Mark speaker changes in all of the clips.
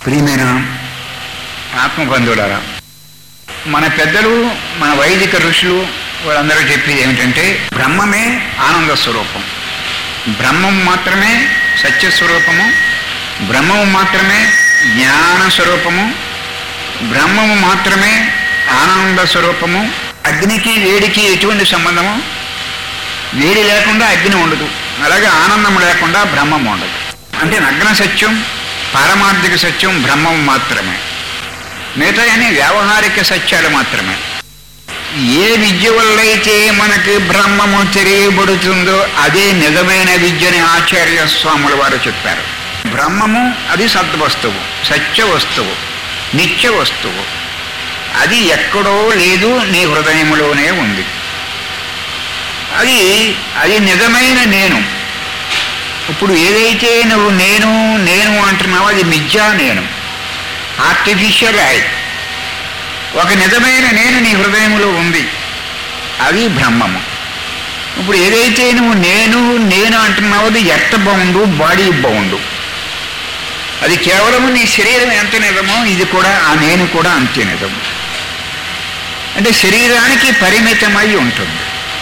Speaker 1: ప్రియమైన ఆత్మబంధువులారా మన పెద్దలు మన వైదిక ఋషులు వాళ్ళందరూ చెప్పేది ఏమిటంటే బ్రహ్మమే ఆనంద స్వరూపం బ్రహ్మం మాత్రమే సత్య స్వరూపము బ్రహ్మము మాత్రమే జ్ఞాన స్వరూపము బ్రహ్మము మాత్రమే ఆనంద స్వరూపము అగ్నికి వేడికి ఎటువంటి సంబంధము వేడి లేకుండా అగ్ని ఉండదు అలాగే ఆనందం లేకుండా బ్రహ్మం ఉండదు అంటే నగ్న సత్యం పారమార్థిక సత్యం బ్రహ్మం మాత్రమే మిగతా అన్ని వ్యావహారిక సత్యాలు మాత్రమే ఏ విద్య వల్ల అయితే మనకి బ్రహ్మము తెలియబడుతుందో అదే నిజమైన విద్యని ఆచార్య స్వాముల వారు చెప్పారు బ్రహ్మము అది సద్వస్తువు సత్య వస్తువు నిత్య వస్తువు అది ఎక్కడో లేదు నీ హృదయములోనే ఉంది అది అది నిజమైన నేను ఇప్పుడు ఏదైతే నువ్వు నేను నేను అంటున్నావో అది మిథ్యా నేను ఆర్టిఫిషియల్ ఐ ఒక నిజమైన నేను నీ హృదయంలో ఉంది అది బ్రహ్మము ఇప్పుడు ఏదైతే నువ్వు నేను నేను అంటున్నావో అది ఎర్త్ బౌండు బాడీ బౌండు అది కేవలం నీ శరీరం ఎంత నిజమో ఇది కూడా ఆ నేను కూడా అంతే నిజము అంటే శరీరానికి పరిమితమై ఉంటుంది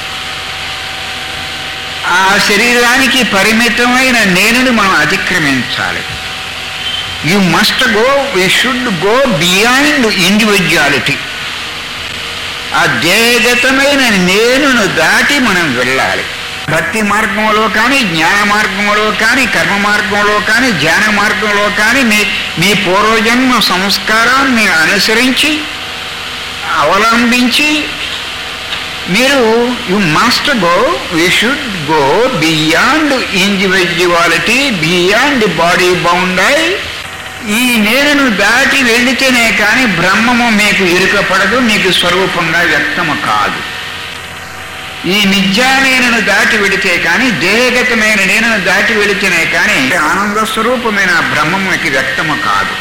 Speaker 1: ఆ శరీరానికి పరిమితమైన నేనుని మనం అతిక్రమించాలి you must go we should go beyond individuality ఆ దేగతమైన నేనును దాటి మనం వెళ్ళాలి భక్తి మార్గంలో కానీ జ్ఞాన మార్గంలో కానీ కర్మ మార్గంలో కానీ ధ్యాన మార్గంలో కానీ మీ మీ పూర్వజన్మ సంస్కారాన్ని అనుసరించి అవలంబించి మీరు you must go we should go beyond individuality beyond body బౌండై ఈ నేనును దాటి వెళితేనే కానీ బ్రహ్మము మీకు ఇరుకపడదు మీకు స్వరూపంగా వ్యక్తము కాదు ఈ నిత్యా నేనును దాటి వెళితే కానీ దేహగతమైన నేనును దాటి వెళితేనే కానీ ఆనంద స్వరూపమైన ఆ బ్రహ్మము మీకు వ్యక్తము కాదు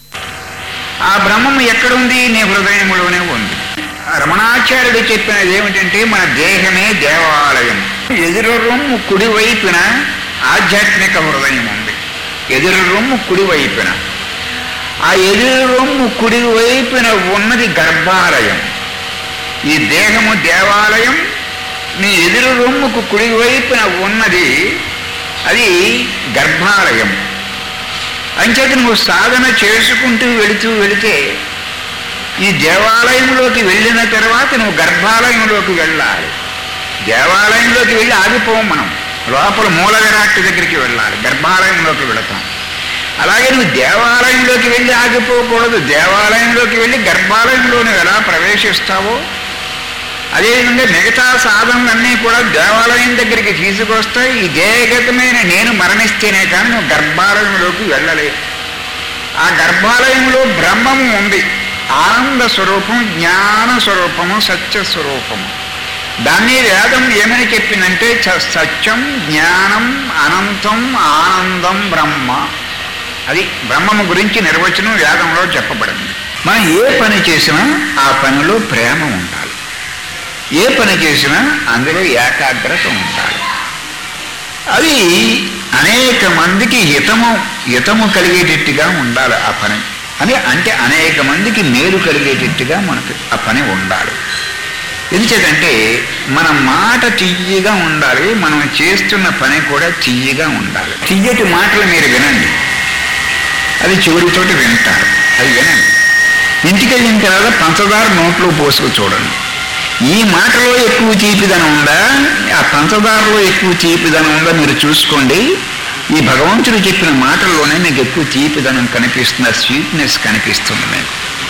Speaker 1: ఆ బ్రహ్మము ఎక్కడుంది నీ హృదయములోనే ఉంది రమణాచార్యుడు చెప్పినది ఏమిటంటే మన దేహమే దేవాలయం ఎదురు రొమ్ము కుడివైపున ఆధ్యాత్మిక హృదయం ఉంది ఎదురు రొమ్ము కుడివైపున ఆ ఎదురు రొమ్ము కుడివైపున ఉన్నది గర్భాలయం ఈ దేహము దేవాలయం నీ ఎదురు రొమ్ముకు కుడివైపున ఉన్నది అది గర్భాలయం అంచేత నువ్వు సాధన చేసుకుంటూ వెళుతూ వెళితే ఈ దేవాలయంలోకి వెళ్ళిన తర్వాత నువ్వు గర్భాలయంలోకి వెళ్ళాలి దేవాలయంలోకి వెళ్ళి ఆగిపోం మనం లోపల మూల విరాట్ దగ్గరికి వెళ్ళాలి గర్భాలయంలోకి వెళతాం అలాగే నువ్వు దేవాలయంలోకి వెళ్ళి ఆగిపోకూడదు దేవాలయంలోకి వెళ్ళి గర్భాలయంలో నువ్వు ఎలా ప్రవేశిస్తావో అదేవిధంగా మిగతా సాధనలన్నీ కూడా దేవాలయం దగ్గరికి తీసుకొస్తాయి ఈ దేహగతమైన నేను మరణిస్తేనే కానీ నువ్వు గర్భాలయంలోకి వెళ్ళలేవు ఆ గర్భాలయంలో బ్రహ్మము ఉంది ఆనంద స్వరూపం జ్ఞాన స్వరూపము సత్య స్వరూపము దాన్ని వేదం ఏమని చెప్పిందంటే చ- సత్యం జ్ఞానం అనంతం ఆనందం బ్రహ్మ అది బ్రహ్మము గురించి నిర్వచనం వేదంలో చెప్పబడింది మనం ఏ పని చేసినా ఆ పనిలో ప్రేమ ఉండాలి ఏ పని చేసినా అందులో ఏకాగ్రత ఉండాలి అది అనేక మందికి హితము హితము కలిగేటట్టుగా ఉండాలి ఆ పని అని అంటే అనేక మందికి మేలు కలిగేటట్టుగా మనకు ఆ పని ఉండాలి ఎందుచేతంటే మన మాట తియ్యగా ఉండాలి మనం చేస్తున్న పని కూడా తియ్యగా ఉండాలి తియ్యటి మాటలు మీరు వినండి అది చివరితోటి వింటారు అది వినండి ఇంటికి వెళ్ళిన తర్వాత పంచదార నోట్లో పోసుకు చూడండి ఈ మాటలో ఎక్కువ తీపిదనం ఉందా ఆ పంచదారలో ఎక్కువ తీపిదనం ఉందా మీరు చూసుకోండి ఈ భగవంతుడు చెప్పిన మాటల్లోనే మీకు ఎక్కువ తీపిదనం కనిపిస్తుంది ఆ స్వీట్నెస్ కనిపిస్తుంది మీకు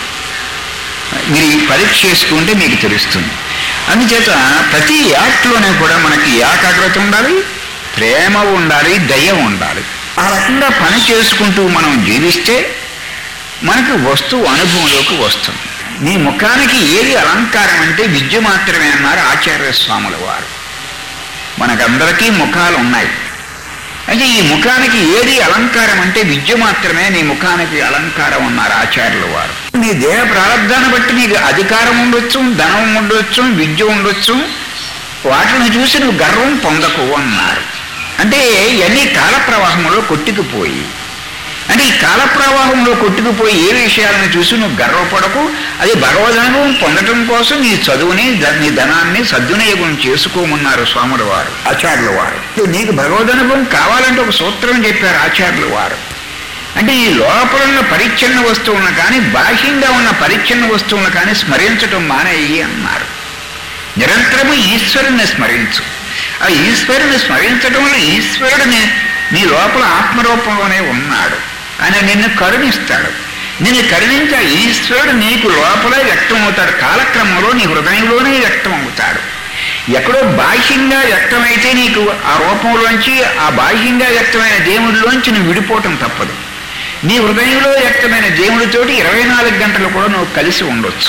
Speaker 1: మీరు ఈ పరీక్ష చేసుకుంటే మీకు తెలుస్తుంది అందుచేత ప్రతి యాక్ట్లోనే కూడా మనకి ఏకాగ్రత ఉండాలి ప్రేమ ఉండాలి దయ ఉండాలి ఆ రకంగా పని చేసుకుంటూ మనం జీవిస్తే మనకి వస్తువు అనుభవంలోకి వస్తుంది నీ ముఖానికి ఏది అలంకారం అంటే విద్య మాత్రమే అన్నారు ఆచార్య స్వాముల వారు మనకందరికీ ముఖాలు ఉన్నాయి అయితే ఈ ముఖానికి ఏది అలంకారం అంటే విద్య మాత్రమే నీ ముఖానికి అలంకారం అన్నారు ఆచార్యుల వారు నీ దేహ ప్రారంధాన్ని బట్టి నీకు అధికారం ఉండొచ్చు ధనం ఉండొచ్చు విద్య ఉండొచ్చు వాటిని చూసి నువ్వు గర్వం పొందకు అన్నారు అంటే ఇవన్నీ కాల ప్రవాహంలో కొట్టుకుపోయి అంటే ఈ కాల ప్రవాహంలో కొట్టుకుపోయి ఏ విషయాలను చూసి నువ్వు గర్వపడకు అది భగవదనుభవం పొందటం కోసం నీ చదువుని ద- నీ ధనాన్ని సద్వినియోగం చేసుకోమన్నారు స్వాముల వారు ఆచార్యుల వారు నీకు భగవదనుభవం కావాలంటే ఒక సూత్రం చెప్పారు ఆచార్యుల వారు అంటే ఈ లోపల ఉన్న పరిచ్ఛిన్న వస్తువులను కానీ బాహ్యంగా ఉన్న పరిచ్ఛిన్న వస్తువులను కానీ స్మరించటం మానేయి అన్నారు నిరంతరము ఈశ్వరుని స్మరించు ఆ ఈశ్వరుని స్మరించడం వల్ల ఈశ్వరుడు నీ నీ లోపల ఆత్మరూపంలోనే ఉన్నాడు ఆయన నిన్ను కరుణిస్తాడు నిన్ను కరుణించి ఆ ఈశ్వరుడు నీకు లోపలే వ్యక్తం అవుతాడు కాలక్రమంలో నీ హృదయంలోనే వ్యక్తం అవుతాడు ఎక్కడో బాహ్యంగా వ్యక్తమైతే నీకు ఆ రూపంలోంచి ఆ బాహ్యంగా వ్యక్తమైన దేవుడిలోంచి నువ్వు విడిపోవటం తప్పదు నీ హృదయంలో వ్యక్తమైన దేవుడితోటి ఇరవై నాలుగు గంటలు కూడా నువ్వు కలిసి ఉండొచ్చు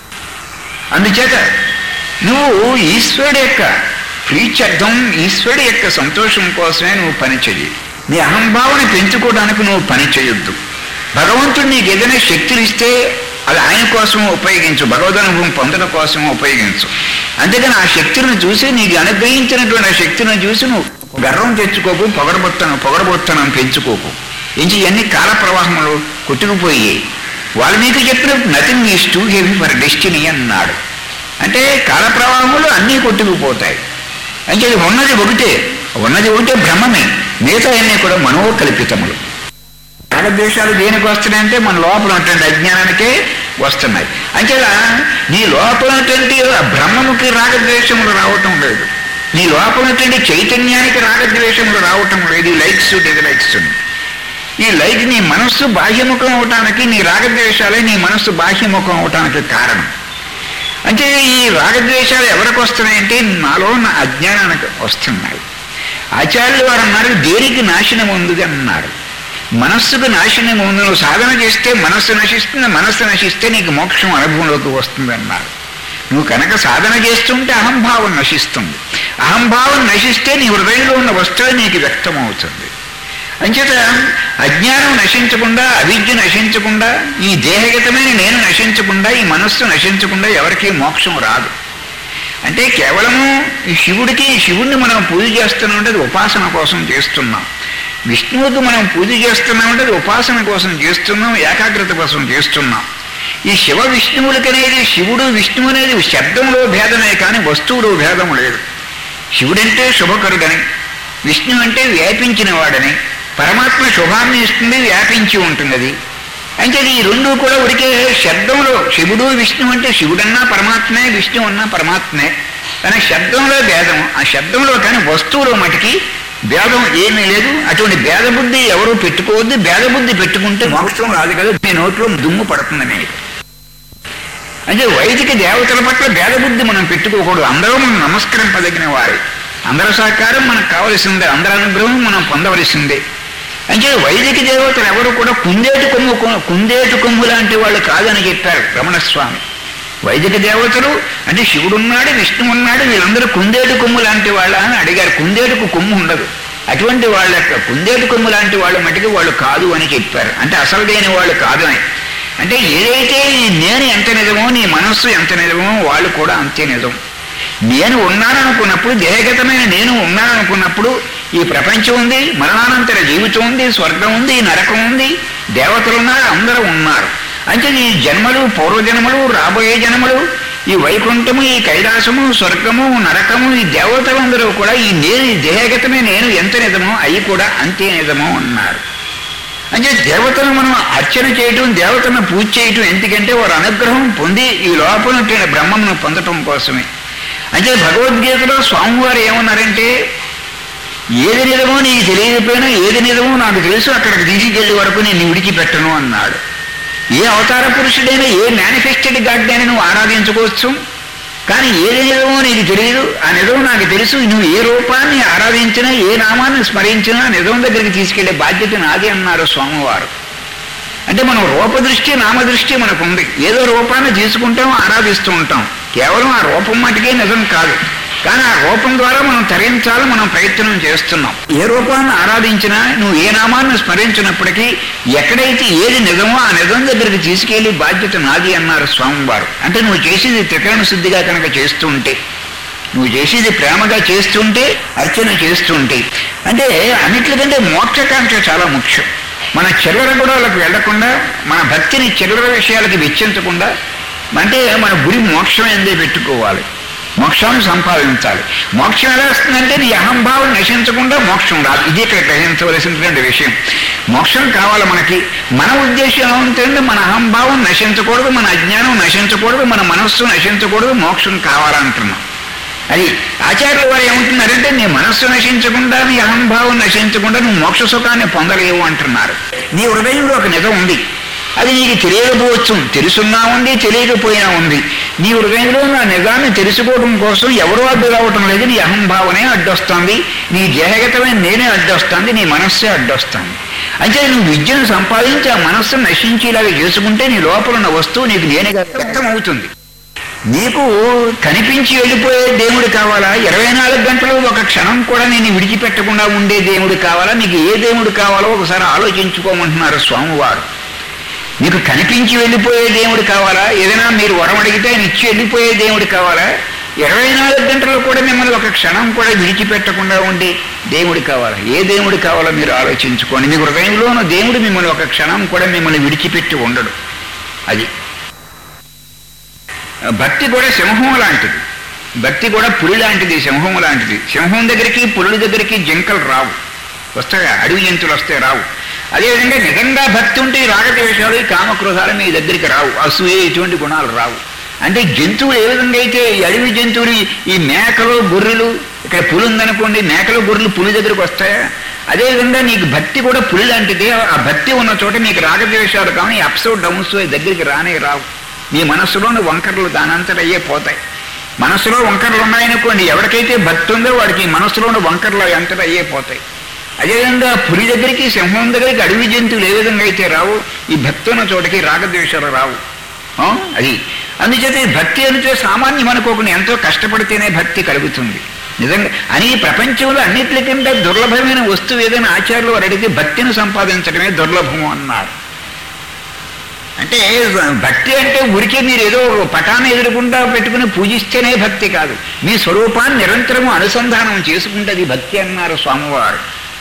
Speaker 1: అందుచేత నువ్వు ఈశ్వరుడు యొక్క ప్రీత్యర్థం ఈశ్వరుడు యొక్క సంతోషం కోసమే నువ్వు పని చెయ్యి నీ అహంభావన పెంచుకోవడానికి నువ్వు పని చేయొద్దు భగవంతుడు నీకు ఏదైనా శక్తులు ఇస్తే అది ఆయన కోసం ఉపయోగించు భగవదనుభవం పొందడం కోసం ఉపయోగించు అంతేకాని ఆ శక్తులను చూసి నీకు అనుగ్రహించినటువంటి ఆ శక్తులను చూసి నువ్వు గర్వం తెచ్చుకోకు పొగడబొత్తను పొగడబొత్తనం పెంచుకోకు ఇంచి ఇవన్నీ కాల ప్రవాహంలో కొట్టుకుపోయి వాల్మీకి చెప్పిన nothing is too heavy for destiny అన్నాడు అంటే కాల ప్రవాహంలో అన్నీ కొట్టుకుపోతాయి అంటే ఇది ఉన్నది ఒకటే ఉన్నది ఒకటే బ్రహ్మమే మిగతా అన్నీ కూడా మనోకల్పితములు రాగద్వేషాలు దేనికి వస్తున్నాయంటే మన లోపల ఉన్నటువంటి అజ్ఞానానికే వస్తున్నాయి అంచేలా నీ లోపల ఉన్నటువంటి ఆ బ్రహ్మముకి రాగద్వేషములు రావటం లేదు నీ లోపల ఉన్నటువంటి చైతన్యానికి రాగద్వేషములు రావటం లేదు ఈ లైక్స్ ఇది లైక్స్ ఈ లైక్ నీ మనస్సు బాహ్యముఖం అవటానికి నీ రాగద్వేషాలే నీ మనస్సు బాహ్యముఖం అవటానికి కారణం అంటే ఈ రాగద్వేషాలు ఎవరికి వస్తున్నాయంటే నాలో ఉన్న అజ్ఞానానికి వస్తున్నాయి ఆచార్యులు వారు అన్నారు దేనికి నాశనం ఉంది అన్నారు మనస్సుకు నాశనం ఉంది నువ్వు సాధన చేస్తే మనస్సు నశిస్తుంది మనస్సు నశిస్తే నీకు మోక్షం అనుభవంలోకి వస్తుంది అన్నారు నువ్వు కనుక సాధన చేస్తుంటే అహంభావం నశిస్తుంది అహంభావం నశిస్తే నీ హృదయంలో ఉన్న వస్తువు నీకు వ్యక్తమవుతుంది అంచేత అజ్ఞానం నశించకుండా అవిద్య నశించకుండా ఈ దేహగతమైన నేను నశించకుండా ఈ మనస్సు నశించకుండా ఎవరికీ మోక్షం రాదు అంటే కేవలము ఈ శివుడికి శివుడిని మనం పూజ చేస్తున్నామంటే అది ఉపాసన కోసం చేస్తున్నాం విష్ణువుకి మనం పూజ చేస్తున్నామంటే అది ఉపాసన కోసం చేస్తున్నాం ఏకాగ్రత కోసం చేస్తున్నాం ఈ శివ విష్ణువులకి అనేది శివుడు విష్ణువు అనేది శబ్దంలో భేదమే కానీ వస్తువులో భేదం లేదు శివుడంటే శుభకరుడని విష్ణు అంటే వ్యాపించిన వాడని పరమాత్మ శుభాన్ని ఇస్తుంది వ్యాపించి ఉంటున్నది అంటే ఈ రెండు కూడా ఉడికే శబ్దంలో శివుడు విష్ణు అంటే శివుడన్నా పరమాత్మే విష్ణు అన్నా పరమాత్మే కానీ శబ్దంలో భేదం ఆ శబ్దంలో కానీ వస్తువులో మటుకి భేదం ఏమీ లేదు అటువంటి భేదబుద్ధి ఎవరు పెట్టుకోవద్దు భేదబుద్ధి పెట్టుకుంటే మోక్షం రాదు కదా మీ నోట్లో దుమ్ము పడుతుంది మీకు అంటే వైదిక దేవతల పట్ల భేదబుద్ధి మనం పెట్టుకోకూడదు అందరూ మనం నమస్కరింపదగిన వారు అందరి సహకారం మనకు కావలసిందే అందరి అనుగ్రహం మనం పొందవలసిందే అంటే వైదిక దేవతలు ఎవరు కూడా కుందేటు కొమ్ము కుందేటు కొమ్ము లాంటి వాళ్ళు కాదని చెప్పారు రమణస్వామి వైదిక దేవతలు అంటే శివుడు ఉన్నాడు విష్ణు ఉన్నాడు వీళ్ళందరూ కుందేటు కొమ్ము లాంటి వాళ్ళ అని అడిగారు కుందేటుకు కొమ్ము ఉండదు అటువంటి వాళ్ళ యొక్క కుందేటు కొమ్ము లాంటి వాళ్ళు మటుకు వాళ్ళు కాదు అని చెప్పారు అంటే అసలు లేని వాళ్ళు కాదు అని అంటే ఏదైతే ఈ నేను ఎంత నిజమో నీ మనస్సు ఎంత నిజమో వాళ్ళు కూడా అంతే నిజం నేను ఉన్నాననుకున్నప్పుడు దేహగతమైన నేను ఉన్నాననుకున్నప్పుడు ఈ ప్రపంచం ఉంది మరణానంతర జీవితం ఉంది స్వర్గం ఉంది నరకం ఉంది దేవతలు ఉన్నారు అందరూ ఉన్నారు అంటే ఈ జన్మలు పూర్వజన్మలు రాబోయే జన్మలు ఈ వైకుంఠము ఈ కైలాసము స్వర్గము నరకము ఈ దేవతలందరూ కూడా ఈ నేను ఈ దేహగతమే నేను ఎంత నిజమో అవి కూడా అంతే నిజమో అన్నారు అంటే దేవతను మనం అర్చన చేయటం దేవతను పూజ చేయటం ఎందుకంటే వారి అనుగ్రహం పొంది ఈ లోపల ఉంటున్న బ్రహ్మను పొందటం కోసమే అంటే భగవద్గీతలో స్వామివారు ఏమన్నారంటే ఏది నిజమో నీకు తెలియకపోయినా ఏది నిజమో నాకు తెలుసు అక్కడికి తీసుకెళ్లే వరకు నేను విడిచిపెట్టను అన్నాడు ఏ అవతార పురుషుడైనా ఏ మేనిఫెస్టెడ్ గాడ్ అయినా నువ్వు ఆరాధించుకోవచ్చు కానీ ఏది నిజమో నీకు తెలియదు ఆ నిజం నాకు తెలుసు నువ్వు ఏ రూపాన్ని ఆరాధించినా ఏ నామాన్ని స్మరించినా నిజం దగ్గరికి తీసుకెళ్లే బాధ్యత నాది అన్నారు స్వామివారు అంటే మనం రూపదృష్టి నామదృష్టి మనకు ఉంది ఏదో రూపాన్ని తీసుకుంటాం ఆరాధిస్తూ ఉంటాం కేవలం ఆ రూపం మటుకే నిజం కాదు కానీ ఆ రూపం ద్వారా మనం తరించాలని మనం ప్రయత్నం చేస్తున్నాం ఏ రూపాన్ని ఆరాధించినా నువ్వు ఏ నామాన్ని స్మరించినప్పటికీ ఎక్కడైతే ఏది నిజమో ఆ నిజం దగ్గరికి తీసుకెళ్లి బాధ్యత నాది అన్నారు స్వామివారు అంటే నువ్వు చేసేది త్రికరణ శుద్ధిగా కనుక చేస్తూ ఉంటే నువ్వు చేసేది ప్రేమగా చేస్తుంటే అర్చన చేస్తుంటే అంటే అన్నిట్లకంటే మోక్షకాంక్ష చాలా ముఖ్యం మన చిల్లర గొడవలకు వెళ్లకుండా మన భక్తిని చిల్లర విషయాలకి వెచ్చించకుండా అంటే మన గురి మోక్షం ఎందే పెట్టుకోవాలి మోక్షాన్ని సంపాదించాలి మోక్షం ఎలా వస్తుందంటే నీ అహంభావం నశించకుండా మోక్షం రాదు ఇది ఇక్కడ గ్రహించవలసినటువంటి విషయం మోక్షం కావాలి మనకి మన ఉద్దేశం ఏమంటే మన అహంభావం నశించకూడదు మన అజ్ఞానం నశించకూడదు మన మనస్సు నశించకూడదు మోక్షం కావాలంటున్నాం అది ఆచార్యుల వారు ఏమంటున్నారంటే నీ మనస్సు నశించకుండా నీ అహంభావం నశించకుండా నువ్వు మోక్ష సుఖాన్ని పొందలేవు అంటున్నారు నీ హృదయంలో ఒక నిజం ఉంది అది నీకు తెలియకపోవచ్చు తెలుసున్నా ఉంది తెలియకపోయినా ఉంది నీ హృదయంలో నా నిజాన్ని తెలుసుకోవడం కోసం ఎవరూ అడ్డు రావటం లేదు నీ అహంభావనే అడ్డొస్తుంది నీ దేహగతమైన నేనే అడ్డొస్తుంది నీ మనస్సే అడ్డొస్తుంది అంటే నువ్వు విద్యను సంపాదించి ఆ మనస్సును నశించేలాగా చేసుకుంటే నీ లోపల ఉన్న వస్తువు నీకు నేనేగా వ్యక్తం అవుతుంది నీకు కనిపించి వెళ్ళిపోయే దేవుడు కావాలా ఇరవై నాలుగు గంటలు ఒక క్షణం కూడా నేను విడిచిపెట్టకుండా ఉండే దేవుడు కావాలా నీకు ఏ దేవుడు కావాలో ఒకసారి ఆలోచించుకోమంటున్నారు స్వామివారు నీకు కనిపించి వెళ్ళిపోయే దేవుడు కావాలా ఏదైనా మీరు వరం అడిగితే ఆయన ఇచ్చి వెళ్ళిపోయే దేవుడు కావాలా ఇరవై నాలుగు గంటలు కూడా మిమ్మల్ని ఒక క్షణం కూడా విడిచిపెట్టకుండా ఉండే దేవుడు కావాలా ఏ దేవుడు కావాలో మీరు ఆలోచించుకోండి మీ హృదయంలో ఉన్న దేవుడు మిమ్మల్ని ఒక క్షణం కూడా మిమ్మల్ని విడిచిపెట్టి ఉండడు అది భక్తి కూడా సింహం లాంటిది భక్తి కూడా పులి లాంటిది సింహం లాంటిది సింహం దగ్గరికి పులుల దగ్గరికి జింకలు రావు వస్తాయా అడవి జంతువులు వస్తే రావు అదేవిధంగా నిజంగా భక్తి ఉంటే ఈ రాగద్వేషాలు ఈ కామక్రోధాలు మీ దగ్గరికి రావు అసూయ ఇటువంటి గుణాలు రావు అంటే జంతువులు ఏ విధంగా అయితే ఈ అడవి జంతువులు ఈ- ఈ మేకలు గొర్రెలు ఇక్కడ పులి ఉందనుకోండి మేకలు గొర్రెలు పులి దగ్గరికి వస్తాయా అదేవిధంగా నీకు భక్తి కూడా పులి లాంటిది ఆ భక్తి ఉన్న చోట నీకు రాగద్వేషాలు కానీ అప్స్ డౌన్స్ దగ్గరికి రానే రావు మీ మనస్సులోని వంకరలు దానంతట అయ్యే పోతాయి మనసులో వంకరలు ఉన్నాయనుకోండి ఎవరికైతే భక్తి ఉందో వాడికి ఈ మనసులోని వంకరలు అంతటా అయ్యే పోతాయి అదేవిధంగా పులి దగ్గరికి సింహం దగ్గరికి అడవి జంతువులు ఏ విధంగా అయితే రావు ఈ భక్తి ఉన్న చోటకి రాగద్వేషాలు రావు ఆ? అది అందుచేత ఈ భక్తి అంటే సామాన్యం అనుకోకుండా ఎంతో కష్టపడితేనే భక్తి కలుగుతుంది నిజంగా అని ఈ ప్రపంచంలో అన్నిటికంటే దుర్లభమైన వస్తువు ఏదైనా ఆచార్యులు వారు అడిగితే భక్తిని సంపాదించడమే దుర్లభము అన్నారు అంటే భక్తి అంటే ఉరికి మీరు ఏదో ఒక పటాన్ని ఎదురుకుండా పెట్టుకుని పూజిస్తేనే భక్తి కాదు మీ స్వరూపాన్ని నిరంతరము అనుసంధానం చేసుకుంటే అది భక్తి అన్నారు స్వామివారు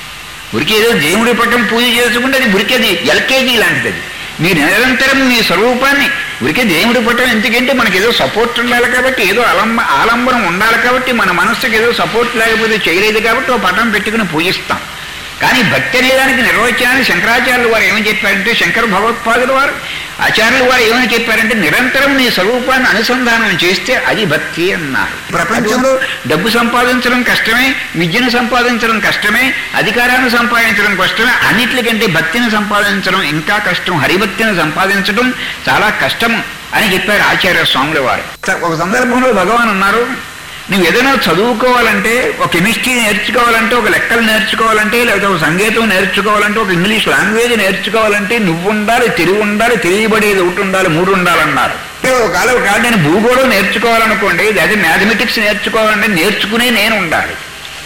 Speaker 1: ఉరికి ఏదో దేవుడి పట్టం పూజ చేసుకుంటే అది ఉరికి అది ఎల్కేజీ లాంటిది అది మీరు నిరంతరం మీ స్వరూపాన్ని ఉరికే దేవుడి పట్టం ఎందుకంటే మనకి ఏదో సపోర్ట్ ఉండాలి కాబట్టి ఏదో అలంబ ఆలంబనం ఉండాలి కాబట్టి మన మనస్సుకి ఏదో సపోర్ట్ లేకపోతే చేయలేదు కాబట్టి ఓ పటం పెట్టుకుని పూజిస్తాం కానీ భక్తి అనేదానికి నిర్వచనాన్ని శంకరాచార్యులు వారు ఏమని చెప్పారంటే శంకర భగవత్పాదుల వారు ఆచార్యులు వారు ఏమని చెప్పారంటే నిరంతరం నీ స్వరూపాన్ని అనుసంధానం చేస్తే అది భక్తి అన్నారు ప్రపంచంలో డబ్బు సంపాదించడం కష్టమే విద్యను సంపాదించడం కష్టమే అధికారాన్ని సంపాదించడం కష్టమే అన్నిటికంటే భక్తిని సంపాదించడం ఇంకా కష్టం హరిభక్తిని సంపాదించడం చాలా కష్టం అని చెప్పారు ఆచార్య స్వాముల వారు ఒక సందర్భంలో భగవాన్ అన్నారు నువ్వు ఏదైనా చదువుకోవాలంటే ఒక కెమిస్ట్రీ నేర్చుకోవాలంటే ఒక లెక్కలు నేర్చుకోవాలంటే లేకపోతే ఒక సంగీతం నేర్చుకోవాలంటే ఒక ఇంగ్లీష్ లాంగ్వేజ్ నేర్చుకోవాలంటే నువ్వు ఉండాలి తెలివి ఉండాలి తెలియబడేది ఒకటి ఉండాలి మూడు ఉండాలన్నారు అంటే ఒకవేళ ఒకవేళ నేను భూగోళం నేర్చుకోవాలనుకోండి లేదా మ్యాథమెటిక్స్ నేర్చుకోవాలంటే నేర్చుకునే నేను ఉండాలి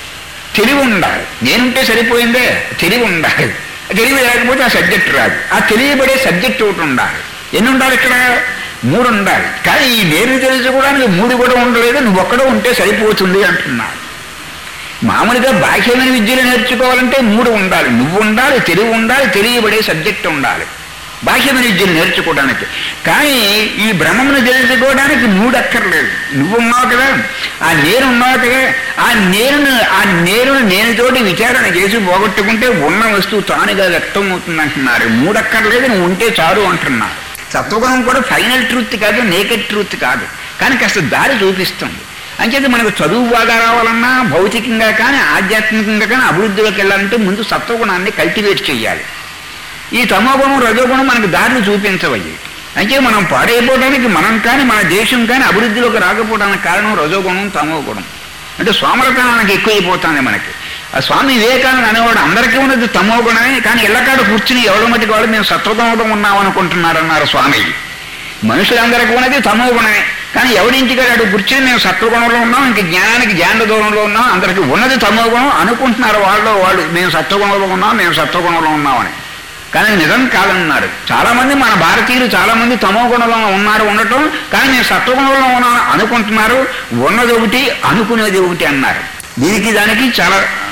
Speaker 1: తెలివి ఉండాలి నేనుంటే సరిపోయిందే తెలివి ఉండాలి తెలివి లేకపోతే ఆ సబ్జెక్ట్ రాదు ఆ తెలియబడే సబ్జెక్ట్ ఒకటి ఉండాలి ఎన్ని ఉండాలి ఇక్కడ మూడు ఉండాలి కానీ ఈ నేను తెలుసుకోవడానికి మూడు కూడా ఉండలేదు నువ్వు ఒక్కడో ఉంటే సరిపోతుంది అంటున్నాడు మామూలుగా బాహ్యమైన విద్యలు నేర్చుకోవాలంటే మూడు ఉండాలి నువ్వు ఉండాలి తెలివి ఉండాలి తెలియబడే సబ్జెక్ట్ ఉండాలి బాహ్యమైన విద్యలు నేర్చుకోవడానికి కానీ ఈ బ్రహ్మమును తెలుసుకోవడానికి మూడు అక్కర్లేదు నువ్వు ఉన్నావు కదా ఆ నేను ఉన్నావు కదా ఆ నేను ఆ నేను నేనుతోటి విచారణ చేసి పోగొట్టుకుంటే ఉన్న వస్తువు తానుగా వ్యక్తం అవుతుంది అంటున్నారు మూడు అక్కర్లేదు నువ్వు ఉంటే చాలు అంటున్నారు సత్వగుణం కూడా ఫైనల్ ట్రూత్ కాదు నేకెడ్ ట్రూత్ కాదు కానీ కాస్త దారి చూపిస్తుంది అంచేత మనకు చదువు బాగా రావాలన్నా భౌతికంగా కానీ ఆధ్యాత్మికంగా కానీ అభివృద్ధిలోకి వెళ్ళాలంటే ముందు సత్వగుణాన్ని కల్టివేట్ చేయాలి ఈ తమోగుణం రజోగుణం మనకు దారిని చూపించవయ్యి అంటే మనం పాడైపోవడానికి మనం కానీ మన దేశం కానీ అభివృద్ధిలోకి రాకపోవడానికి కారణం రజోగుణం తమోగుణం అంటే సోమరతనానికి ఎక్కువైపోతుంది మనకి ఆ స్వామి వివేకానంద అనేవాడు అందరికీ ఉన్నది తమో గుణమే కానీ ఇళ్ళకాడ కూర్చుని ఎవరి మటుకు వాళ్ళు మేము సత్వగుణంలో ఉన్నాం అనుకుంటున్నారన్నారు స్వామి మనుషులందరికీ ఉన్నది తమో గుణమే కానీ ఎవరింటికాడ అటు కూర్చుని మేము సత్వగుణంలో ఉన్నాం ఇంక జ్ఞానానికి జ్ఞాన దూరంలో ఉన్నాం అందరికీ ఉన్నది తమో గుణం అనుకుంటున్నారు వాళ్ళు వాళ్ళు మేము సత్వగుణంలో ఉన్నాం మేము సత్వగుణంలో ఉన్నామని కానీ నిజం కాదన్నారు చాలా మంది మన భారతీయులు చాలా మంది తమో గుణంలో ఉన్నారు ఉండటం కానీ మేము సత్వగుణంలో ఉన్నాం అనుకుంటున్నారు ఉన్నది ఒకటి అనుకునేది ఒకటి అన్నారు దీనికి దానికి చాలా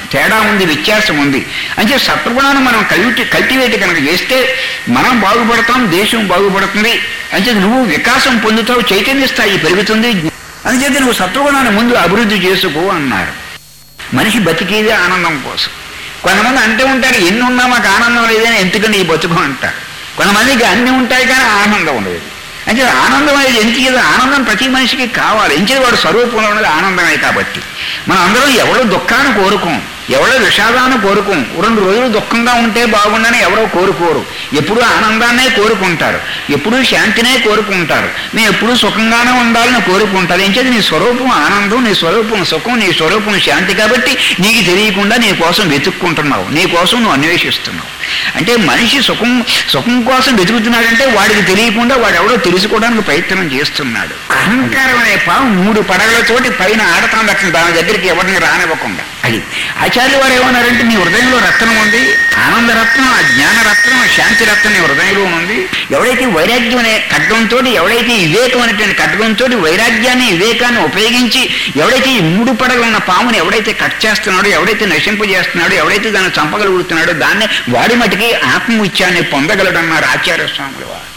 Speaker 1: తేడా ఉంది వ్యత్యాసం ఉంది అంటే సత్వగుణాన్ని మనం కల్టి కల్టివేట్ కనుక చేస్తే మనం బాగుపడతాం దేశం బాగుపడుతుంది అంటే నువ్వు వికాసం పొందుతావు చైతన్య స్థాయి పెరుగుతుంది అందుచేత నువ్వు సత్వగుణాన్ని ముందు అభివృద్ధి చేసుకో అన్నారు మనిషి బతికేదే ఆనందం కోసం కొంతమంది అంటూ ఉంటారు ఎన్ని ఉన్నా మాకు ఆనందం లేదని ఎందుకని ఈ బతుకు అంటారు కొంతమందికి అన్ని ఉంటాయి కానీ ఆనందం ఉండదు అంటే ఆనందం అనేది ఎందుకు ఆనందం ప్రతి మనిషికి కావాలి ఎంచేది వాడు స్వరూపంలో ఉన్నది ఆనందమే కాబట్టి మనం అందరం ఎవరో దుఃఖాన్ని కోరుకోం ఎవరో విషాదాన్ని కోరుకోం రెండు రోజులు దుఃఖంగా ఉంటే బాగుండని ఎవరో కోరుకోరు ఎప్పుడూ ఆనందాన్నే కోరుకుంటారు ఎప్పుడూ శాంతినే కోరుకుంటారు మేము ఎప్పుడూ సుఖంగానే ఉండాలని కోరుకుంటారు ఎంచేది నీ స్వరూపం ఆనందం నీ స్వరూపం సుఖం నీ స్వరూపం శాంతి కాబట్టి నీకు తెలియకుండా నీ కోసం వెతుక్కుంటున్నావు నీ కోసం నువ్వు అన్వేషిస్తున్నావు అంటే మనిషి సుఖం సుఖం కోసం వెతుకుతున్నాడంటే వాడికి తెలియకుండా వాడు ఎవడో తెలుసుకోవడానికి ప్రయత్నం చేస్తున్నాడు అహంకారం అనే పాము మూడు పడగలతోటి పైన ఆడతాం అక్కడ దాని దగ్గరికి ఎవరిని రానివ్వకుండా అది ఆచార్య వారు ఏమన్నారంటే నీ హృదయంలో రత్నం ఉంది ఆనంద రత్నం ఆ జ్ఞాన రత్నం ఆ శాంతి రత్నం నీ హృదయంలో ఉంది ఎవడైతే వైరాగ్యం అనే ఖడ్గంతో ఎవడైతే వివేకం అనేటువంటి ఖడ్గంతో వైరాగ్యాన్ని వివేకాన్ని ఉపయోగించి ఎవడైతే ఈ మూడు పడగలు ఉన్న పాముని ఎవడైతే కట్ చేస్తున్నాడో ఎవడైతే నశింపజేస్తున్నాడో ఎవడైతే దాన్ని చంపగలుగుతున్నాడో దాన్ని వాడి మటుకి ఆత్మవిత్యాన్ని పొందగలడన్నారు ఆచార్య స్వాములు వారు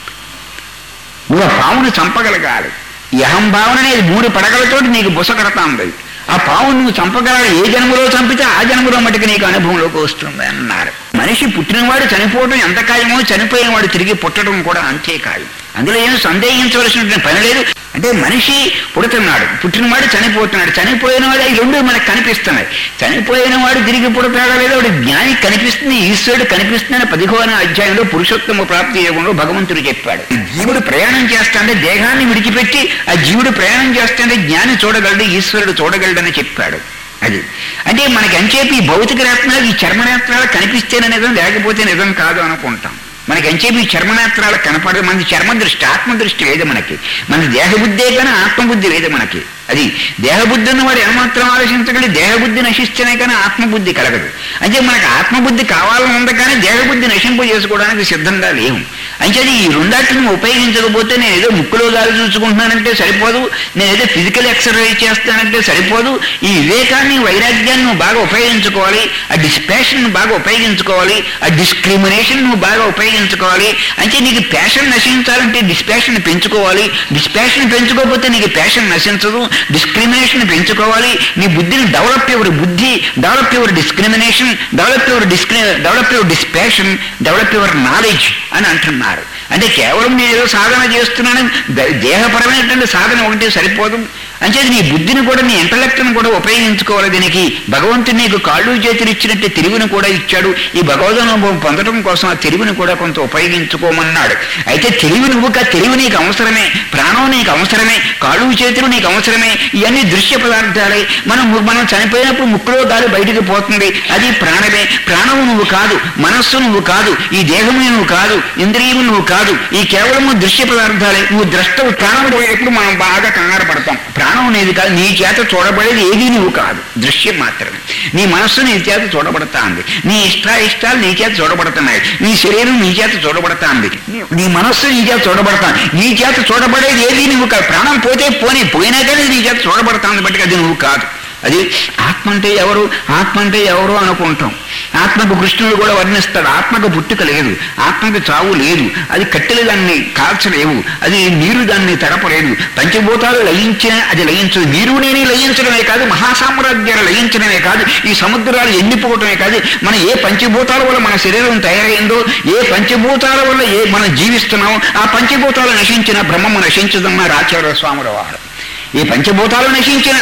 Speaker 1: నువ్వు ఆ పామును చంపగలగాలి ఈ అహంభావన అనేది మూడు పడగలతోటి నీకు బుస కడతాంది ఆ పావును నువ్వు చంపగలగాలి ఏ జన్మలో చంపితే ఆ జన్మలో మటుకు నీకు అనుభవంలోకి వస్తుంది అన్నారు మనిషి పుట్టినవాడు చనిపోవడం ఎంత ఖాయమో చనిపోయిన వాడు తిరిగి పుట్టడం కూడా అంతే ఖాయం అందులో ఏం సందేహించవలసిన పని లేదు అంటే మనిషి పుడుతున్నాడు పుట్టినవాడు చనిపోతున్నాడు చనిపోయిన వాడు ఈ రెండు మనకు కనిపిస్తున్నాయి చనిపోయిన వాడు తిరిగి పుడతాడో లేదో వాడు జ్ఞాని కనిపిస్తుంది ఈశ్వరుడు కనిపిస్తుందని పదిహోన అధ్యాయంలో పురుషోత్తమ ప్రాప్తి యోగంలో భగవంతుడు చెప్పాడు జీవుడు ప్రయాణం చేస్తాంటే దేహాన్ని విడిచిపెట్టి ఆ జీవుడు ప్రయాణం చేస్తాంటే జ్ఞాని చూడగలడు ఈశ్వరుడు చూడగలడని చెప్పాడు అది అంటే మనకి అంచేపు ఈ భౌతిక రత్నాలు ఈ చర్మనేత్రాలు కనిపిస్తేనే నిజం లేకపోతే నిజం కాదు అనుకుంటాం మనకి అంచేపు ఈ చర్మనేత్రాలు కనపడదు మనకి చర్మ దృష్టి ఆత్మ దృష్టి లేదు మనకి మన దేహబుద్ధే కానీ ఆత్మబుద్ధి లేదు మనకి అది దేహబుద్ధి ఉన్నవాడు ఏమాత్రం ఆలోచించగలి దేహబుద్ధి నశిస్తేనే కానీ ఆత్మబుద్ధి కలగదు అంటే మనకు ఆత్మబుద్ధి కావాలని ఉంది కానీ దేహబుద్ధి నశింపు చేసుకోవడానికి సిద్ధంగా లేవు అంటే ఈ రెండాటిని ఉపయోగించకపోతే నేను ఏదో ముక్కులో గాలి చూసుకుంటున్నానంటే సరిపోదు నేను ఏదో ఫిజికల్ ఎక్సర్సైజ్ చేస్తానంటే సరిపోదు ఈ వివేకాన్ని వైరాగ్యాన్ని నువ్వు బాగా ఉపయోగించుకోవాలి ఆ డిస్పాషన్ బాగా ఉపయోగించుకోవాలి ఆ డిస్క్రిమినేషన్ నువ్వు బాగా ఉపయోగించుకోవాలి అంటే నీకు ప్యాషన్ నశించాలంటే డిస్పాషన్ పెంచుకోవాలి డిస్పాషన్ పెంచుకోకపోతే నీకు ప్యాషన్ నశించదు డిస్క్రిమినేషన్ పెంచుకోవాలి నీ బుద్ధిని డెవలప్ యువర్ బుద్ధి develop your discrimination develop your discrimination develop your dispassion develop your knowledge అని అంటున్నారు అంటే కేవలం నేను ఏదో సాధన చేస్తున్నాను ద- దేహపరమైనటువంటి సాధన ఒకటే సరిపోదు అంచేది నీ బుద్ధిని కూడా నీ ఇంటలెక్ట్ని కూడా ఉపయోగించుకోవాలి దీనికి భగవంతుడు నీకు కాళ్ళు చేతులు ఇచ్చినట్టే తెలివిని కూడా ఇచ్చాడు ఈ భగవదనుభవం పొందడం కోసం ఆ తెలివిని కూడా కొంత ఉపయోగించుకోమన్నాడు అయితే తెలివి నువ్వు కా తెలివి నీకు అవసరమే ప్రాణం నీకు అవసరమే కాళ్ళు చేతులు నీకు అవసరమే ఇవన్నీ దృశ్య పదార్థాలే మనం మనం చనిపోయినప్పుడు ముక్కులో గాలి బయటికి పోతుంది అది ప్రాణమే ప్రాణము నువ్వు కాదు మనస్సు నువ్వు కాదు ఈ దేహము నువ్వు కాదు ఇంద్రియము నువ్వు కాదు ఈ కేవలము దృశ్య పదార్థాలే నువ్వు ద్రష్టవు ప్రాణం పోయేప్పుడు మనం బాగా కంగారు పడతాం ప్రాణం అనేది కాదు నీ చేత చూడబడేది ఏది నువ్వు కాదు దృశ్యం మాత్రమే నీ మనస్సు నీ చేత చూడబడతా ఉంది నీ ఇష్ట ఇష్టాలు నీ చేత చూడబడుతున్నాయి నీ శరీరం నీ చేత చూడబడతా ఉంది నీ మనస్సు నీ చేత చూడబడతా నీ చేత చూడబడేది ఏది నువ్వు కాదు ప్రాణం పోతే పోనీ పోయినా కానీ నీ చేత చూడబడతా ఉంది బట్టి అది నువ్వు కాదు అది ఆత్మ అంటే ఎవరు ఆత్మ అంటే ఎవరు అనుకుంటాం ఆత్మకు కృష్ణుడు కూడా వర్ణిస్తాడు ఆత్మకు పుట్టుక లేదు ఆత్మకు చావు లేదు అది కట్టెలు దాన్ని కాల్చలేవు అది నీరు దాన్ని తడపలేదు పంచభూతాలు లయించిన అది లయించదు నీరు నేనే లయించడమే కాదు మహాసామ్రాజ్యాలు లయించడమే కాదు ఈ సముద్రాలు ఎండిపోవటమే కాదు మన ఏ పంచభూతాల వల్ల మన శరీరం తయారైందో ఏ పంచభూతాల వల్ల ఏ మనం జీవిస్తున్నామో ఆ పంచభూతాలు నశించిన బ్రహ్మము నశించదన్నారు ఆచార్య స్వాముల వారు ఈ పంచభూతాలు నశించిన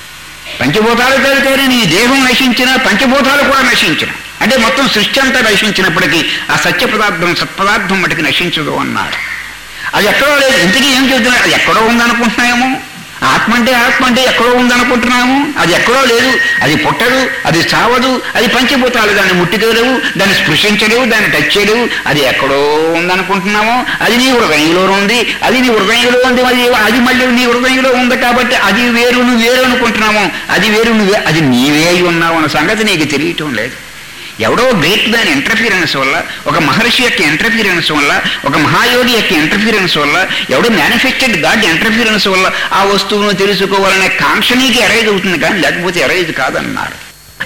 Speaker 1: పంచభూతాలు కలితేనే నీ దేహం నశించిన పంచభూతాలు కూడా నశించిన అంటే మొత్తం సృష్టి అంతా నశించినప్పటికీ ఆ సత్య పదార్థం సత్పదార్థం మటుకు నశించదు అన్నాడు అది ఎక్కడో లేదు ఇంతకీ ఏం చెబుతున్నాడు అది ఎక్కడో ఉందనుకుంటున్నామేమో ఆత్మ అంటే ఆత్మ అంటే ఎక్కడో ఉందనుకుంటున్నాము అది ఎక్కడో లేదు అది పుట్టదు అది చావదు అది పంచభూతాలు దాన్ని ముట్టుకోలేవు దాన్ని స్పృశించలేవు దాన్ని టచ్ చేయలేవు అది ఎక్కడో ఉందనుకుంటున్నాము అది నీ హృదయంలో ఉంది అది నీ హృదయంలో ఉంది మరి అది మళ్ళీ నీ హృదయంలో ఉంది కాబట్టి అది వేరు నువ్వు వేరు అనుకుంటున్నాము అది వేరు నువ్వే అది నీవే అయి ఉన్నావు అన్న సంగతి నీకు తెలియటం లేదు ఎవడో గ్రేట్ దాని ఇంటర్ఫీరెన్స్ వల్ల ఒక మహర్షి యొక్క ఇంటర్ఫీరెన్స్ వల్ల ఒక మహాయోగి యొక్క ఇంటర్ఫీరెన్స్ వల్ల ఎవడో మ్యానుఫ్యాక్చర్డ్ గాడ్ ఇంటర్ఫీరెన్స్ వల్ల ఆ వస్తువును తెలుసుకోవాలనే కాంక్ష నీకు ఎరైజ్ అవుతుంది కానీ లేకపోతే ఎరైజ్ కాదన్నారు